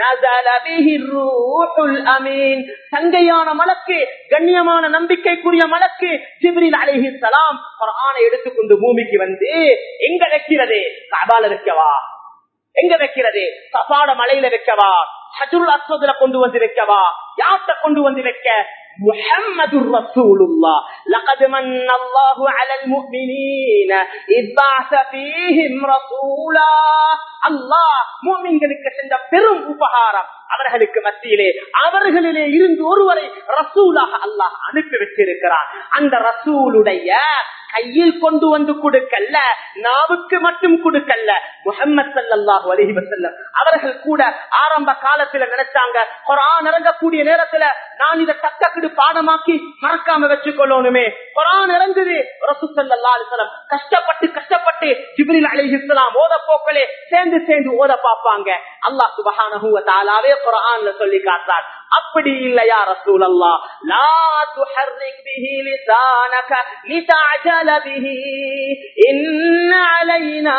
சங்கையான மலக்கு கண்ணியமான நம்பிக்கைக்குரிய மலக்கு ஜிப்ரில் அலிஹிஸ்லாம் ஆணை எடுத்துக்கொண்டு பூமிக்கு வந்து எங்க வைக்கிறது கபால வைக்கவா எங்க வைக்கிறது சபாட மலையில வைக்கவா ஹஜுல் அஸ்வதுல கொண்டு வந்து வைக்கவா யாத்த கொண்டு வந்து வைக்க முஹம்மது ரசூலுல்லாஹ் லகத் மன்ன அல்லாஹு அலல் முஃமினீன இத் பஅஸ ஃபீஹிம் ரசூலா அல்லாஹ் முஃமின்களுக்கு செஞ்ச பெரும் உபகாரம் அவர்களுக்கு மத்தியிலே அவர்களிலே இருந்து ஒருவரை ரசூலாக அல்லாஹ் அனுப்பி வச்சிருக்கிறார் அந்த ரசூலுடைய கையில் கொண்டு வந்து கொடுக்கல்ல நாவுக்கு மட்டும் கொடுக்கல்ல முகமது சல்லாஹூ அலஹி வசல்லம் அவர்கள் கூட ஆரம்ப காலத்துல நினைச்சாங்க குரான் இறங்கக்கூடிய நேரத்துல நான் இதை தக்கக்கிடு பாடமாக்கி மறக்காம வச்சுக்கொள்ளணுமே குரான் இறங்குது ரசூசல்லா அலிசலம் கஷ்டப்பட்டு கஷ்டப்பட்டு ஜிப்ரில் அலிஹிஸ்லாம் ஓத போக்களே சேர்ந்து சேர்ந்து ஓத பார்ப்பாங்க அல்லாஹ் சுபஹானஹு தாலாவே குரான்ல சொல்லி காட்டார் அப்படி இல்லையா ரசூல் அல்லா லா துஹர்ரிக் பிஹி லிசானக லிதஅஜல பிஹி இன்ன அலைனா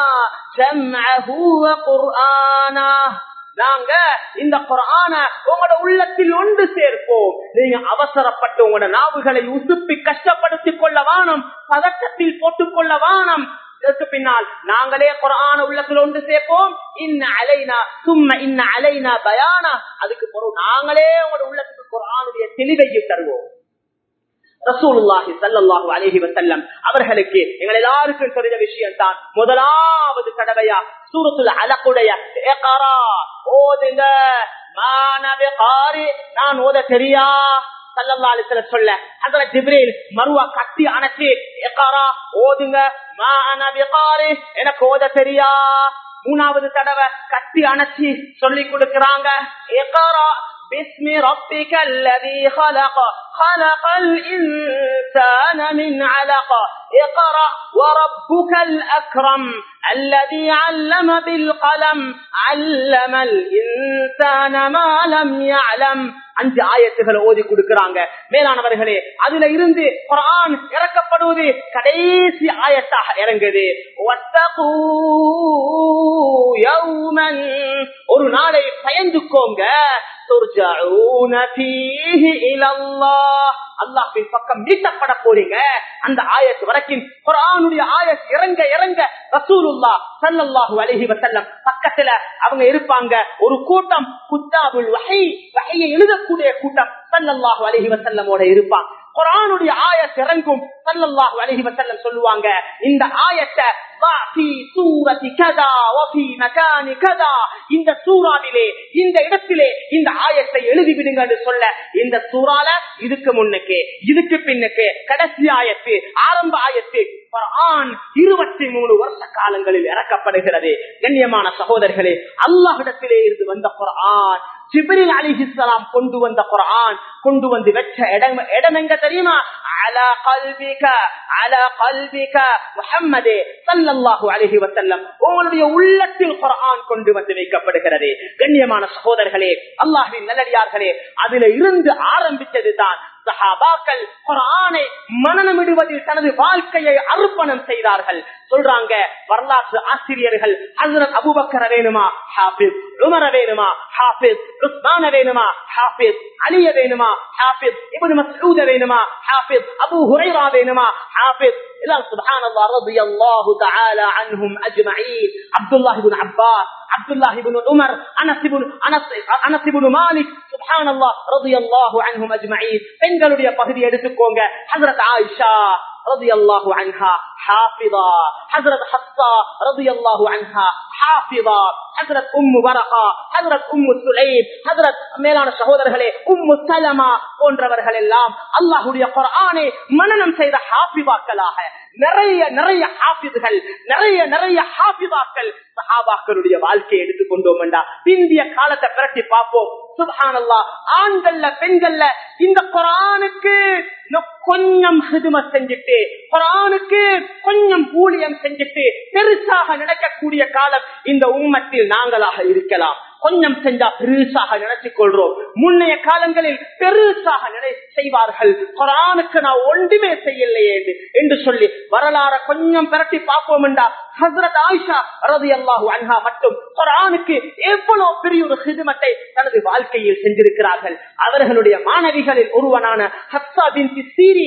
ஜம்அஹு வ குர்ஆனா நாங்க இந்த குரான உங்களோட உள்ளத்தில் ஒன்று சேர்ப்போம் நீங்க அவசரப்பட்டு உங்களோட நாவுகளை உசுப்பி கஷ்டப்படுத்திக் கொள்ள வானம் பதட்டத்தில் போட்டுக் கொள்ள வானம் இதற்கு பின்னால் நாங்களே குரான உள்ளத்தில் ஒன்று சேர்ப்போம் இன்ன அலைனா சும்மா இன்ன அலைனா பயானா அதுக்கு பிறகு நாங்களே உங்களோட உள்ளத்துக்கு குரானுடைய தெளிவையும் தருவோம் ரசூலுல்லாஹி ஸல்லல்லாஹு அலைஹி வஸல்லம் அவர்களுக்கு எங்கள் எல்லாருக்கும் தெரிந்த விஷயம் தான் முதலாவது தடவையா சூரத்துல் அலக்குடைய இக்ரா ஓதுங்க மானபி காரி நான் ஓத தெரியா சல்லல்லாஹு அலைஹி வஸல்லம் சொல்ல ஹஜ்ரத் ஜிப்ரீல் மர்வா கட்டி அணைச்சி இக்ரா ஓதுங்க மானபி காரி எனக்கு ஓத தெரியா மூணாவது தடவை கட்டி அணைச்சி சொல்லி கொடுக்கறாங்க இக்ரா باسم ربك الذي خلق خلق الإنسان من علق اقرأ وربك الأكرم الذي علم بالقلم علم الإنسان ما لم يعلم அஞ்சு ஆயத்துகளை ஓதி கொடுக்கிறாங்க மேலானவர்களே அதுல இருந்து குரான் இறக்கப்படுவது கடைசி ஆயத்தாக இறங்குது ஒரு நாளை பயந்துக்கோங்க அல்லாஹின் பக்கம் மீட்டப்பட போறீங்க அந்த ஆயத்து வரைக்கும் குரானுடைய ஆயத் இறங்க இறங்க ரசூலுல்லா சல்லல்லாஹு அலைஹி வஸல்லம் பக்கத்துல அவங்க இருப்பாங்க ஒரு கூட்டம் குத்தாபுல் வஹை வஹையை எழுதக்கூடிய கூட்டம் சல்லல்லாஹு அலைஹி வஸல்லமோட இருப்பாங்க குரானுடைய ஆயத் இறங்கும் சல்லல்லாஹு அலைஹி வஸல்லம் சொல்லுவாங்க இந்த ஆயத்தை இந்த சூறாவிலே இந்த இடத்திலே இந்த ஆயத்தை எழுதிவிடுங்க சொல்ல இந்த சூறால இதுக்கு முன்னுக்கு இதுக்கு பின்னுக்கு கடைசி ஆயத்து ஆரம்ப ஆயத்து இருபத்தி மூணு வருஷ காலங்களில் இறக்கப்படுகிறது கண்ணியமான சகோதரர்களே அல்லாஹிடத்திலே இருந்து வந்த குரான் ஜிப்ரில் அலிஹிஸ்லாம் கொண்டு வந்த குரான் கொண்டு வந்து வச்ச இடம் இடம் எங்க தெரியுமா அலா கல்விக அலா கல்விக முஹம்மதே சல்லல்லாஹு அலைஹி வஸல்லம் உங்களுடைய உள்ளத்தில் குர்ஆன் கொண்டு வந்து வைக்கப்படுகிறது கண்ணியமான சகோதரர்களே அல்லாஹ்வின் நல்லடியார்களே அதுல இருந்து ஆரம்பித்ததுதான் சஹாபாக்கள் குரானை மனநமிடுவதில் தனது வாழ்க்கையை அர்ப்பணம் செய்தார்கள் சொல்றாங்க வரலாற்று ஆசிரியர்கள் ஹசரத் அபுபக்கர வேணுமா ஹாபிஸ் உமர வேணுமா ஹாபிஸ் உஸ்மான வேணுமா ஹாபிஸ் அலிய வேணுமா ஹாபிஸ் இப்னு மஸ்ஊத வேணுமா ஹாபிஸ் அபு ஹுரைரா வேணுமா ஹாபிஸ் إلى سبحان الله رضي الله تعالى عنهم أجمعين عبد الله بن عباس عبد الله بن عمر أنس بن أنس أنس بن مالك سبحان الله رضي الله عنهم أجمعين பெண்களுடைய பகுதி எடுத்துக்கோங்க ஹஜரத் ஆயிஷா رضي الله عنها حافظة حضرت حفصة رضي الله عنها حافظة حضرت أم ورقة حضرت أم سليم حضرت மேலான சகோதரர்களே உம்மு சலமா போன்றவர்கள் எல்லாம் அல்லாஹுடைய குரானை மனநம் செய்த ஹாபிபாக்களாக நிறைய நிறைய ஹாபிதுகள் நிறைய நிறைய ஹாபிதாக்கள் சஹாபாக்களுடைய வாழ்க்கையை எடுத்துக்கொண்டோம் என்றா இந்திய காலத்தை பிரட்டி பார்ப்போம் சுபஹானல்லா ஆண்கள்ல பெண்கள்ல இந்த குரானுக்கு கொஞ்சம் ஹிதுமத் செஞ்சுட்டு குரானுக்கு கொஞ்சம் ஊழியம் செஞ்சுட்டு பெருசாக நடக்கக்கூடிய காலம் இந்த உம்மத்தில் நாங்களாக இருக்கலாம் கொஞ்சம் செஞ்சா பெருசாக நினைச்சுக் கொள்றோம் முன்னைய காலங்களில் பெருசாக நினை செய்வார்கள் குரானுக்கு நான் ஒன்றுமே செய்யலையே என்று சொல்லி வரலாற கொஞ்சம் பிரட்டி பார்ப்போம் என்றா ஹசரத் ஆயிஷா ரதி அல்லாஹு அன்ஹா மட்டும் குரானுக்கு எவ்வளவு பெரிய ஒரு ஹிதுமத்தை தனது வாழ்க்கையில் செஞ்சிருக்கிறார்கள் அவர்களுடைய மாணவிகளில் ஒருவனான ஹப்சா பின் சீரின்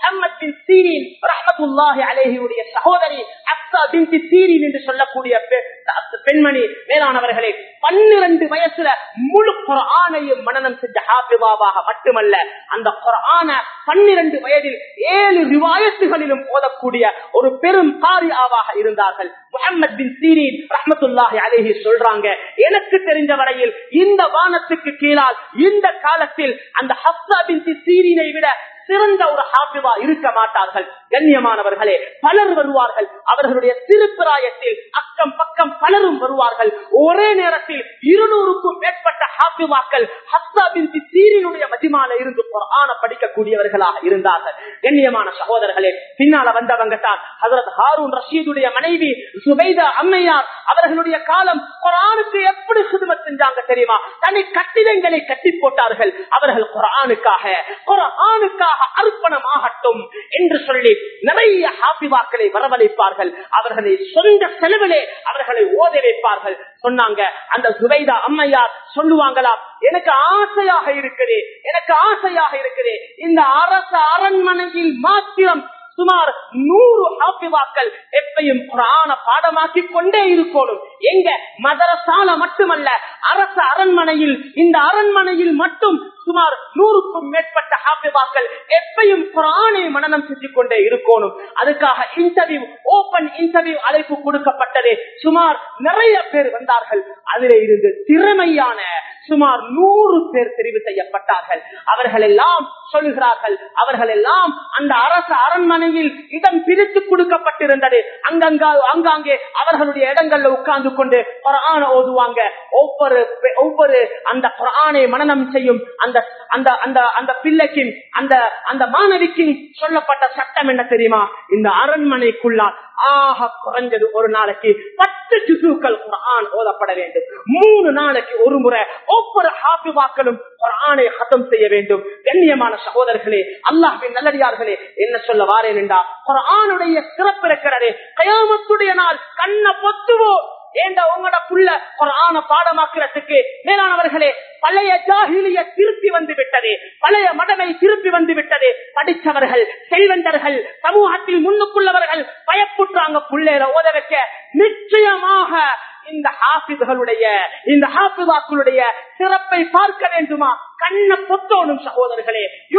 முஹம்மத் பின் சீரின் ரஹமத்துல்லாஹி அலேஹியுடைய சகோதரி அப்சா பின் சீரின் என்று சொல்லக்கூடிய பெ- பெண்மணி மேலானவர்களே பன்னிரண்டு வயசுல முழு குரானையும் மனனம் செஞ்ச ஹாபிபாவாக மட்டுமல்ல அந்த குரான பன்னிரண்டு வயதில் ஏழு ரிவாயத்துகளிலும் ஓதக்கூடிய ஒரு பெரும் காரியாவாக இருந்தார்கள் முகமது பின் சீரின் ரஹமத்துல்லாஹி அலேஹி சொல்றாங்க எனக்கு தெரிஞ்ச வரையில் இந்த வானத்துக்கு கீழால் இந்த காலத்தில் அந்த ஹப்சா பின் சீரினை விட சிறந்த ஒரு ஹாபிவா இருக்க மாட்டார்கள் கண்ணியமானவர்களே பலர் வருவார்கள் அவர்களுடைய திருப்பிராயத்தில் அக்கம் பக்கம் பலரும் வருவார்கள் ஒரே நேரத்தில் இருநூறுக்கும் மேற்பட்ட ஹாபிவாக்கள் ஹஸ்தாபின் சீரினுடைய மதிமால இருந்து ஆன படிக்கக்கூடியவர்களாக இருந்தார்கள் கண்ணியமான சகோதரர்களே பின்னால வந்தவங்க தான் ஹசரத் ஹாரூன் ரஷீதுடைய மனைவி சுபைதா அம்மையார் அவர்களுடைய காலம் குரானுக்கு எப்படி சுதுமத் செஞ்சாங்க தெரியுமா தனி கட்டிடங்களை கட்டி போட்டார்கள் அவர்கள் குரானுக்காக குரானுக்காக அர்ப்பணமாகட்டும் என்று சொல்லி நிறைய ஹாபிவாக்களை வரவழைப்பார்கள் அவர்களை சொந்த செலவிலே அவர்களை ஓத வைப்பார்கள் சொன்னாங்க அந்த சுவைதா அம்மையார் சொல்லுவாங்களா எனக்கு ஆசையாக இருக்குது எனக்கு ஆசையாக இருக்குது இந்த அரச அரண்மனையில் மாத்திரம் சுமார் நூறு ஹாபிவாக்கள் எப்பையும் குரான பாடமாக்கி கொண்டே இருக்கணும் எங்க மதரசால மட்டுமல்ல அரச அரண்மனையில் இந்த அரண்மனையில் மட்டும் சுமார் நூறுக்கும் மேற்பட்ட ஹாபிவாக்கள் எப்பையும் குரானை மனநம் செஞ்சு கொண்டே இருக்கணும் அதுக்காக இன்டர்வியூ ஓபன் இன்டர்வியூ அழைப்பு கொடுக்கப்பட்டது சுமார் நிறைய பேர் வந்தார்கள் அதிலே இருந்து திறமையான சுமார் நூறு பேர் தெரிவு செய்யப்பட்டார்கள் அவர்கள் எல்லாம் சொல்லுகிறார்கள் அவர்கள் எல்லாம் அந்த அரச அரண்மனையில் இடம் பிரித்து கொடுக்கப்பட்டிருந்தது அங்கங்கா அங்காங்கே அவர்களுடைய இடங்கள்ல உட்கார்ந்து கொண்டு குரான ஓதுவாங்க ஒவ்வொரு ஒவ்வொரு அந்த குரானை மனநம் செய்யும் அந்த அந்த அந்த அந்த பிள்ளைக்கும் அந்த அந்த மாணவிக்கும் சொல்லப்பட்ட சட்டம் என்ன தெரியுமா இந்த அரண்மனைக்குள்ளால் ஆக குறைஞ்சது ஒரு நாளைக்கு பத்து ஜுசுக்கள் குரான் ஓதப்பட வேண்டும் மூணு நாளைக்கு ஒரு முறை ஒவ்வொரு ஹாபிவாக்களும் குரானை ஹத்தம் செய்ய வேண்டும் கண்ணியமான சகோதரர்களே அல்லாஹின் நல்லடியார்களே என்ன சொல்ல வாரேன் என்றா குரானுடைய சிறப்பு இருக்கிறதே கயாமத்துடைய நாள் கண்ண பொத்துவோம் ஏண்ட உங்களோட புள்ள குரான பாடமாக்குறதுக்கு மேலானவர்களே பழைய ஜாகிலிய திருப்பி வந்து விட்டது பழைய மடமை திருப்பி வந்து விட்டது படித்தவர்கள் செல்வந்தர்கள் சமூகத்தில் முன்னுக்குள்ளவர்கள் பயப்புற்றாங்க புள்ளேற ஓத வைக்க நிச்சயமாக இந்த ஹாபிதுகளுடைய இந்த ஹாபிதாக்களுடைய சிறப்பை பார்க்க வேண்டுமா கண்ண பொத்தோடும் சகோதரர்களே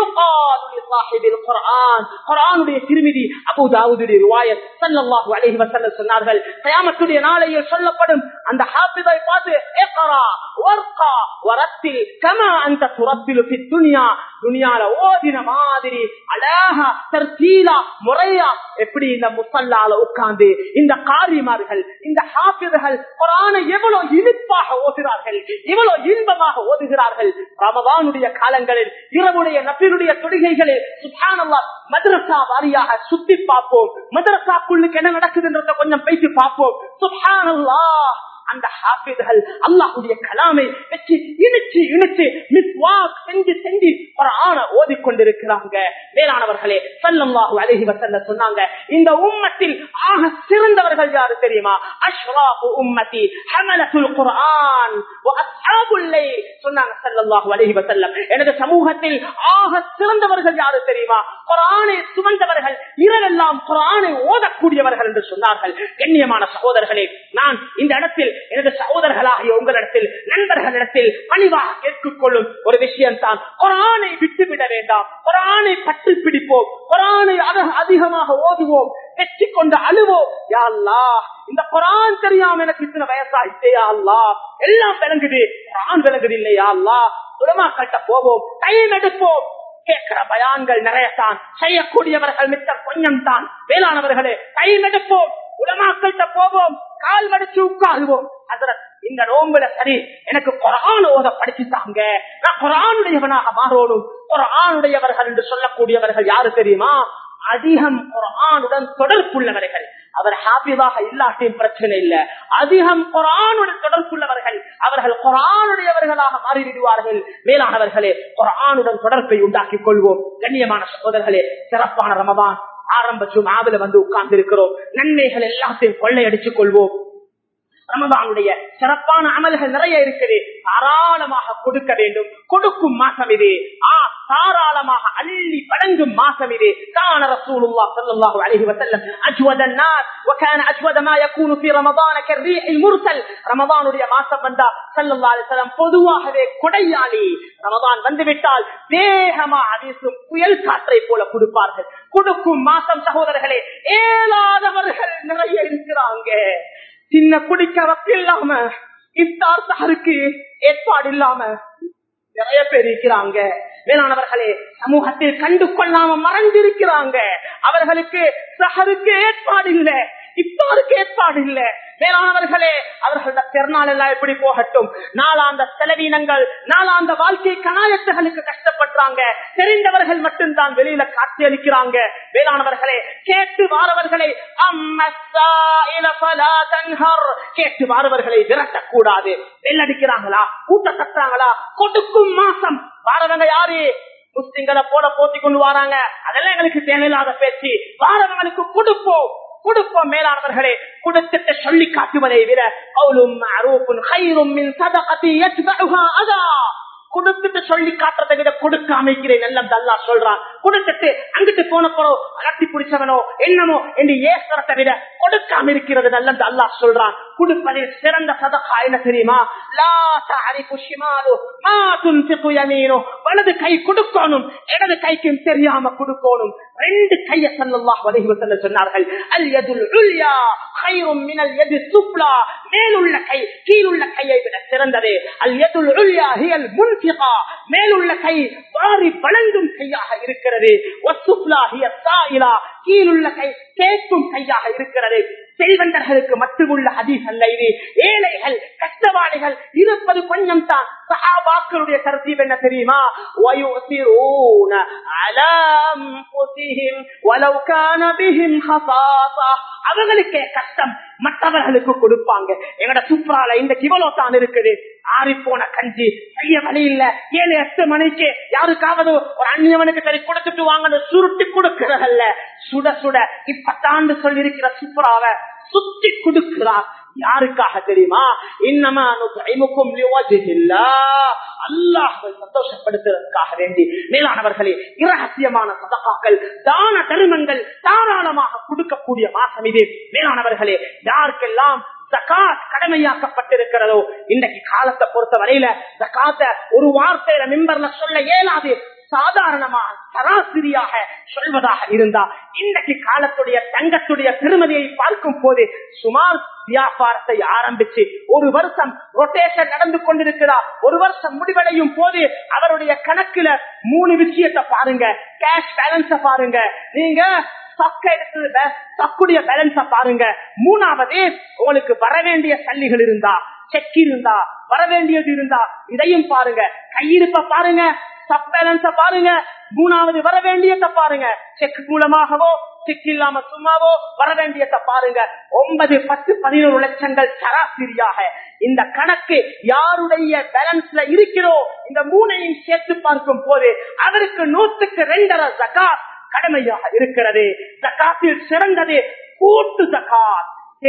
குரானுடைய திருமிதி அபுதாவுடைய ரிவாயத் ஸல்லல்லாஹு அலைஹி வஸல்லம் சொன்னார்கள் கயாமத்துடைய நாளையில் சொல்லப்படும் அந்த ஹாபிதை பார்த்து இக்ரா வர்கா வரத்தில் கமா அந்த துரத்திலு ஃபி துன்யா துனியால ஓதின மாதிரி அழகா தர்தீலா முறையா எப்படி இந்த முசல்லால உட்கார்ந்து இந்த காரிமார்கள் இந்த ஹாபிதுகள் குரானை எவ்வளவு இனிப்பாக ஓதுகிறார்கள் எவ்வளவு இன்பமாக ஓதுகிறார்கள் ரமதானுடைய காலங்களில் இரவுடைய நபினுடைய தொழுகைகளில் சுபானல்லா மதரசா வாரியாக சுத்தி பார்ப்போம் மதரசாக்குள்ளுக்கு என்ன நடக்குதுன்றத கொஞ்சம் பேசி பார்ப்போம் சுபானல்லா அந்த ஹாபிதுகள் அல்லாஹுடைய கலாமை வச்சு இணைச்சு இணைச்சு மிஸ்வாக் செஞ்சு செஞ்சு குரான ஓதிக்கொண்டிருக்கிறாங்க மேலானவர்களே சல்லல்லாஹு அலைஹி வஸல்லம் சொன்னாங்க இந்த உம்மத்தில் ஆக சிறந்தவர்கள் யாரு தெரியுமா அஷ்ராஃபு உம்மதி ஹமலத்துல் குர்ஆன் வ அஸ்ஹாபுல் லைல் சொன்னாங்க சல்லல்லாஹு அலைஹி வஸல்லம் எனது சமூகத்தில் ஆக சிறந்தவர்கள் யாரு தெரியுமா குர்ஆனை சுமந்தவர்கள் இரவெல்லாம் குர்ஆனை ஓதக்கூடியவர்கள் என்று சொன்னார்கள் கண்ணியமான சகோதரர்களே நான் இந்த இடத்தில் எனது சகோதரர்களாகிய உங்களிடத்தில் நண்பர்களிடத்தில் பணிவாக கேட்டுக் கொள்ளும் ஒரு விஷயம் தான் குரானை விட்டுவிட வேண்டாம் குரானை பற்றி பிடிப்போம் குரானை அதிகமாக ஓதுவோம் வெற்றி கொண்டு அழுவோம் யா அல்லாஹ் இந்த குரான் தெரியாம எனக்கு இத்தனை வயசாயிட்டே யா அல்லாஹ் எல்லாம் விளங்குது குரான் விளங்குது இல்லையா அல்லாஹ் உலமாக்கள்கிட்ட போவோம் டைம் எடுப்போம் கேட்கிற பயான்கள் நிறைய தான் செய்யக்கூடியவர்கள் மிச்ச கொஞ்சம் தான் வேளாணவர்களே டைம் எடுப்போம் உலமாக்கள்கிட்ட போவோம் கால் மடிச்சு உட்காருவோம் ஹசரத் இந்த நோம்புல சரி எனக்கு குரான் ஓத படிச்சுட்டாங்க நான் குரானுடையவனாக மாறணும் குரானுடையவர்கள் என்று சொல்லக்கூடியவர்கள் யாரு தெரியுமா அதிகம் குரானுடன் தொடர்புள்ளவர்கள் அவர் ஹாப்பிதாக இல்லாட்டியும் பிரச்சனை இல்ல அதிகம் குரானுடன் தொடர்புள்ளவர்கள் அவர்கள் குரானுடையவர்களாக மாறிவிடுவார்கள் மேலானவர்களே குரானுடன் தொடர்பை உண்டாக்கிக் கொள்வோம் கண்ணியமான சகோதரர்களே சிறப்பான ரமதான் ஆரம்பிச்சும் ஆவில வந்து உட்கார்ந்து இருக்கிறோம் நன்மைகள் எல்லாத்தையும் கொள்ளையடிச்சுக் கொள்வோம் ரமதானுடைய சிறப்பான அமல்கள் நிறைய இருக்குது தாராளமாக கொடுக்க வேண்டும் கொடுக்கும் மாசம் இது ஆ தாராளமாக அள்ளி வெள்ளி வழங்கும் மாசம் இது கான ரசூலுல்லாஹ் ஸல்லல்லாஹு அலைஹி வஸல்லம் அஜ்வத الناس وكان اجود ما يكون في رمضان كالريح المرسل ரமதானுடைய மாசம் வந்தா ஸல்லல்லாஹு அலைஹி வஸல்லம் பொதுவாகவே கொடையாளி ரமதான் வந்துவிட்டால் வேகமா வீசும் புயல் காற்றை போல கொடுப்பார்கள் கொடுக்கும் மாசம் சகோதரர்களே ஏலாதவர்கள் நிறைய இருக்கிறாங்க சின்ன குடிக்க வக்கில்லாம இஃப்தார் சஹருக்கு ஏற்பாடு இல்லாம நிறைய பேர் இருக்கிறாங்க வேளாணவர்களே சமூகத்தில் கண்டு கொள்ளாம மறைந்திருக்கிறாங்க அவர்களுக்கு சஹருக்கு ஏற்பாடு இல்ல இஃப்தாருக்கு ஏற்பாடு இல்ல வேளாணவர்களே அவர்களோட பெருநாள் எல்லாம் எப்படி போகட்டும் நாளாந்த செலவீனங்கள் நாளாந்த வாழ்க்கை கனாயத்துகளுக்கு கஷ்டப்படுறாங்க தெரிந்தவர்கள் மட்டும்தான் வெளியில காட்சி அளிக்கிறாங்க வேளாணவர்களே கேட்டு வாரவர்களை கேட்டு வாரவர்களை விரட்டக்கூடாது வெள்ளடிக்கிறாங்களா கூட்ட கட்டுறாங்களா கொடுக்கும் மாசம் வாரவங்க யாரு முஸ்லிம்களை போல போத்தி கொண்டு வராங்க அதெல்லாம் எங்களுக்கு தேவையில்லாத பேச்சு வாரவங்களுக்கு கொடுப்போம் கொடுப்போம் மேலானவர்களே கொடுத்துட்டு சொல்லி காட்டுவதை விட அவளும் கொடுத்துட்டு சொல்லி காட்டுறதை விட கொடுக்க அமைக்கிறேன் நல்ல அல்லா சொல்றான் கொடுத்துட்டு அங்கிட்டு போன போறோம் அலட்டி பிடிச்சவனோ என்னமோ என்று ஏசுறதை விட கொடுக்காம இருக்கிறது நல்ல அல்லா சொல்றான் கொடுப்பதில் சிறந்த சதகா என்ன தெரியுமா வலது கை கொடுக்கணும் இடது கைக்கும் தெரியாம கொடுக்கணும் ரெண்டு கைய சல்லல்லாஹ் வலைஹி செல்ல சொன்னார்கள் அல் யதுல் உல்யா கைரும் மினல் யது சுப்லா மேலுள்ள கை கீழுள்ள கையை விட சிறந்தது அல் யதுல் உல்யா ஹியல் முன்ஃபிகா மேலுள்ள கை வாரி வழங்கும் கையாக இருக்கிறது வசுப்லா ஹிய சாயிலா கீழுள்ள கை கேட்கும் கையாக இருக்கிறது செல்வந்தர்களுக்கு மட்டுமுள்ள ஹதீஸ் அல்ல இது ஏழைகள் கஷ்டவாளிகள் இருப்பது கொஞ்சம் தான் சஹாபாக்களுடைய கருத்தீப் என்ன தெரியுமா அவர்களுக்கே கஷ்டம் மற்றவர்களுக்கு கொடுப்பாங்க எங்கட சுப்ரால இந்த கிவலோ தான் இருக்குது ஆறி போன கஞ்சி செய்ய வழி இல்ல ஏழு எட்டு மணிக்கு யாருக்காவது ஒரு அந்நியவனுக்கு சரி கொடுத்துட்டு வாங்க சுருட்டி கொடுக்கிறதல்ல சுட சுட இப்பத்தாண்டு சொல்லி இருக்கிற சுப்ராவை சுத்தி கொடுக்கிறார் யாருக்காக தெரியுமா இன்னமா தைமுக்கும் அல்லாஹை சந்தோஷப்படுத்துவதற்காக வேண்டி மேலானவர்களே இரகசியமான சதகாக்கள் தான தருமங்கள் தாராளமாக கொடுக்கக்கூடிய மாசம் இது மேலானவர்களே யாருக்கெல்லாம் ஜகாத் கடமையாக்கப்பட்டிருக்கிறதோ இன்றைக்கு காலத்தை பொறுத்த வரையில ஜகாத்த ஒரு வார்த்தையில மிம்பர்ல சொல்ல இயலாது சாதாரணமாக சராசரியாக சொல்வதாக இருந்தா இன்றைக்கு காலத்துடைய தங்கத்துடைய பெருமதியை பார்க்கும் போது சுமார் வியாபாரத்தை ஆரம்பிச்சு ஒரு வருஷம் ரொட்டேஷன் நடந்து கொண்டிருக்கிறா ஒரு வருஷம் முடிவடையும் போது அவருடைய கணக்குல மூணு விஷயத்தை பாருங்க கேஷ் பேலன்ஸ பாருங்க நீங்க ஸ்டாக் எடுத்து ஸ்டாக்குடைய பேலன்ஸ பாருங்க மூணாவது உங்களுக்கு வர வேண்டிய சல்லிகள் இருந்தா செக் இருந்தா வர வேண்டியது இருந்தா இதையும் பாருங்க கையிருப்ப பாருங்க சப் பேலன்ஸ பாருங்க மூணாவது வர வேண்டியத பாருங்க செக் மூலமாகவோ செக் இல்லாம சும்மாவோ வர வேண்டியத பாருங்க ஒன்பது பத்து பதினோரு லட்சங்கள் சராசரியாக இந்த கணக்கு யாருடைய பேலன்ஸ்ல இருக்கிறோ இந்த மூணையும் சேர்த்து பார்க்கும் போது அவருக்கு நூத்துக்கு ரெண்டரை ஜகாத் கடமையாக இருக்கிறது ஜக்காத்தில் சிறந்தது கூட்டு ஜகாத்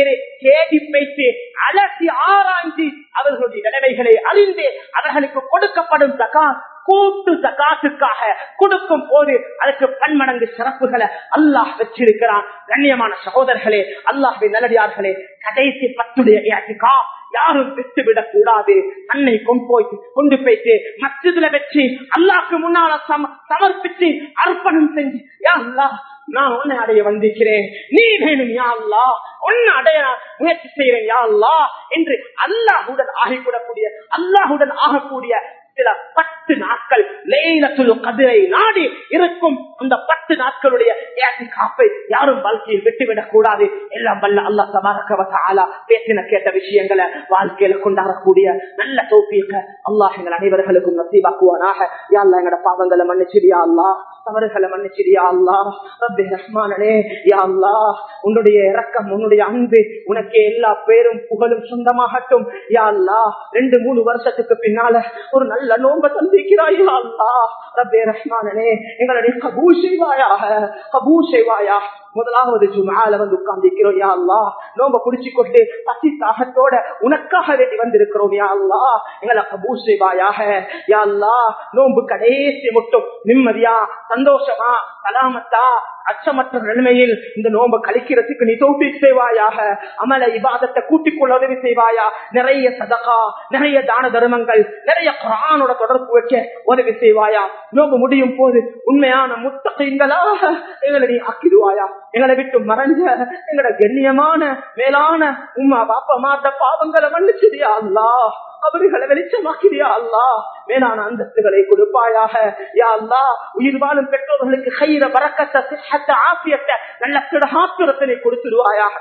தேடி வைத்து அலசி ஆராய்ந்து அவர்களுடைய நிலைமைகளை அறிந்து அவர்களுக்கு கொடுக்கப்படும் ஜகாத் கூட்டு ஜகாத்துக்காக கொடுக்கும் போது அதுக்கு பன்மடங்கு சிறப்புகளை அல்லாஹ் வச்சிருக்கிறான் கண்ணியமான சகோதரர்களே அல்லாஹின் நல்லடியார்களே கடைசி பத்துடைய ஏற்றுக்கா யாரும் விட்டு விடக் கூடாது தன்னை கொண்டு போய் கொண்டு போயிட்டு மச்சதுல வச்சு அல்லாஹ்க்கு முன்னால சமர்ப்பிச்சு அர்ப்பணம் செஞ்சு யா அல்லாஹ் நான் உன்னை அடைய வந்திருக்கிறேன் நீ வேணும் யா அல்லா உன்னை அடைய முயற்சி செய்கிறேன் யா அல்லா என்று அல்லாஹுடன் ஆகிக்கூடக்கூடிய அல்லாஹுடன் ஆகக்கூடிய சில பத்து நாட்கள் லேலத்துல் கதிரை நாடி இருக்கும் அந்த பத்து நாட்களுடைய காப்பை யாரும் வாழ்க்கையில் விட்டுவிடக் கூடாது எல்லாம் வல்ல அல்லா சபாரக்கவசாலா பேசின கேட்ட விஷயங்களை வாழ்க்கையில கொண்டாடக்கூடிய நல்ல தோப்பியக்க அல்லாஹ் எங்கள் அனைவர்களுக்கும் நசீவாக்குவானாக யாழ்லா எங்கட பாவங்களை மன்னிச்சிரியா அல்லா தவறுகளை மன்னிச்சிரியா அல்லா ரப்பே ரஹ்மானனே யா அல்லா உன்னுடைய இரக்கம் உன்னுடைய அன்பு உனக்கு எல்லா பேரும் புகழும் சொந்தமாகட்டும் யா அல்லா ரெண்டு மூணு வருஷத்துக்கு பின்னால ஒரு நல்ல நோம்ப சந்திக்கிறாயா அல்லா ரப்பே ரஹ்மானனே எங்களுடைய கபூ செய்வாயாக கபூ செய்வாயா முதலாவது ஜுமால வந்து உட்கார்ந்திருக்கிறோம் யா அல்லா நோம்ப குடிச்சு கொண்டு பசி தாகத்தோட உனக்காக வேண்டி வந்திருக்கிறோம் யா அல்லா எங்களை கபூ செய்வாயாக யா அல்லா நோம்பு கடைசி மட்டும் நிம்மதியா சந்தோஷமா சலாமத்தா அச்சமற்ற நிலைமையில் இந்த நோன்பு கழிக்கிறதுக்கு நீ தோப்பி செய்வாயாக அமல இபாதத்தை கூட்டிக் கொள்ள உதவி செய்வாயா நிறைய சதகா நிறைய தான தர்மங்கள் நிறைய குரானோட தொடர்பு வைக்க உதவி செய்வாயா நோம்பு முடியும் போது உண்மையான முத்தகைங்களாக எங்களை நீ ஆக்கிடுவாயா எங்களை விட்டு மறைஞ்ச எங்களோட கண்ணியமான மேலான உமா பாப்பா மாத்த பாவங்களை மன்னிச்சிடியா அல்லா அவர்களை வெளிச்சமாக்கிறியா அல்லா மேலான அந்தஸ்துகளை கொடுப்பாயாக யா அல்லா உயிர் வாழும் பெற்றோர்களுக்கு கையில வரக்கத்தை சிஹத்தை ஆசியத்தை நல்ல திடகாத்திரத்தினை கொடுத்துடுவாயாக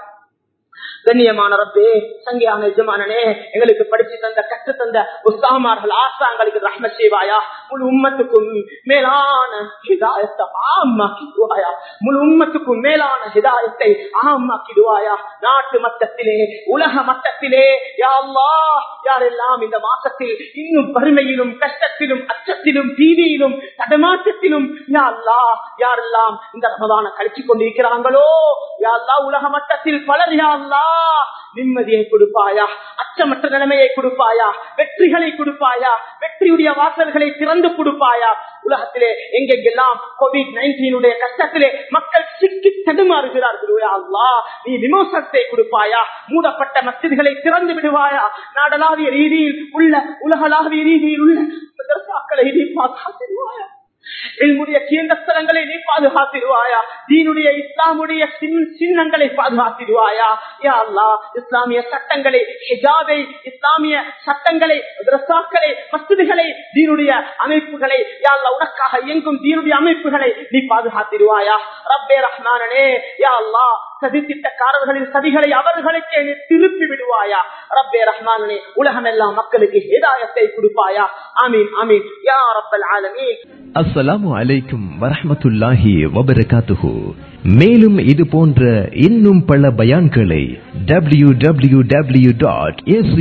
கண்ணியமான ரப்பே சங்கியான எஜமானனே எங்களுக்கு படிச்சு தந்த கற்று தந்த உஸ்தாமார்கள் ஆசாங்களுக்கு ரஹ்ம செய்வாயா முழு உம்மத்துக்கும் மேலான ஹிதாயத்தை ஆமாக்கிடுவாயா முழு உம்மத்துக்கும் மேலான ஹிதாயத்தை ஆமாக்கிடுவாயா நாட்டு மட்டத்திலே உலக மட்டத்திலே யா அல்லாஹ் யாரெல்லாம் இந்த மாசத்தில் இன்னும் வறுமையிலும் கஷ்டத்திலும் அச்சத்திலும் தீவியிலும் தடமாற்றத்திலும் யா அல்லாஹ் யாரெல்லாம் இந்த ரமதான கழிச்சு கொண்டிருக்கிறாங்களோ யா அல்லாஹ் உலக மட்டத்தில் பலர் யா அல்லாஹ் நிம்மதியை கொடுப்பாயா அச்சமற்ற நிலைமையை கொடுப்பாயா வெற்றிகளை கொடுப்பாயா வெற்றியுடைய வாசல்களை திறந்து கொடுப்பாயா உலகத்திலே எங்கெங்கெல்லாம் கோவிட் நைன்டீனுடைய கஷ்டத்திலே மக்கள் சிக்கி தடுமாறுகிறார்கள் யா அல்லாஹ் நீ விமோசனத்தை கொடுப்பாயா மூடப்பட்ட மசிதிகளை திறந்து விடுவாயா நாடளாவிய ரீதியில் உள்ள உலகளாவிய ரீதியில் உள்ள மதரசாக்களை நீ பாதுகாத்திடுவாயா என்னுடைய கேந்திரஸ்தலங்களை நீ பாதுகாத்திடுவாயா தீனுடைய இஸ்லாமுடைய சின்னங்களை பாதுகாத்திடுவாயா யா அல்லா இஸ்லாமிய சட்டங்களை ஹிஜாபை இஸ்லாமிய சட்டங்களை ரசாக்களை மசிதிகளை தீனுடைய அமைப்புகளை யா அல்லா உனக்காக இயங்கும் தீனுடைய அமைப்புகளை நீ பாதுகாத்திடுவாயா ரப்பே ரஹ்மானனே யா அல்லா சதித்திட்டக்காரர்களின் சதிகளை அவர்களுக்கே நீ திருப்பி விடுவாயா ரப்பே ரஹ்மானனே உலகம் எல்லாம் மக்களுக்கு ஹிதாயத்தை கொடுப்பாயா ஆமீன் ஆமீன் யா ரப்பல் ஆலமீன் அஸ்ஸலாமு அலைக்கும் வரஹ்மத்துல்லாஹி வபரகாத்துஹு மேலும் இது போன்ற இன்னும் பல பயான்களை W W W dot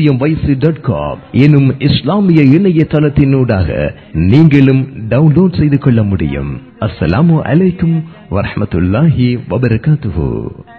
dot com எனும் இஸ்லாமிய இணையதளத்தினூடாக நீங்களும் டவுன்லோட் செய்து கொள்ள முடியும் அஸ்ஸலாமு அலைக்கும் வரஹ்மத்துல்லாஹி வபரகாத்துஹு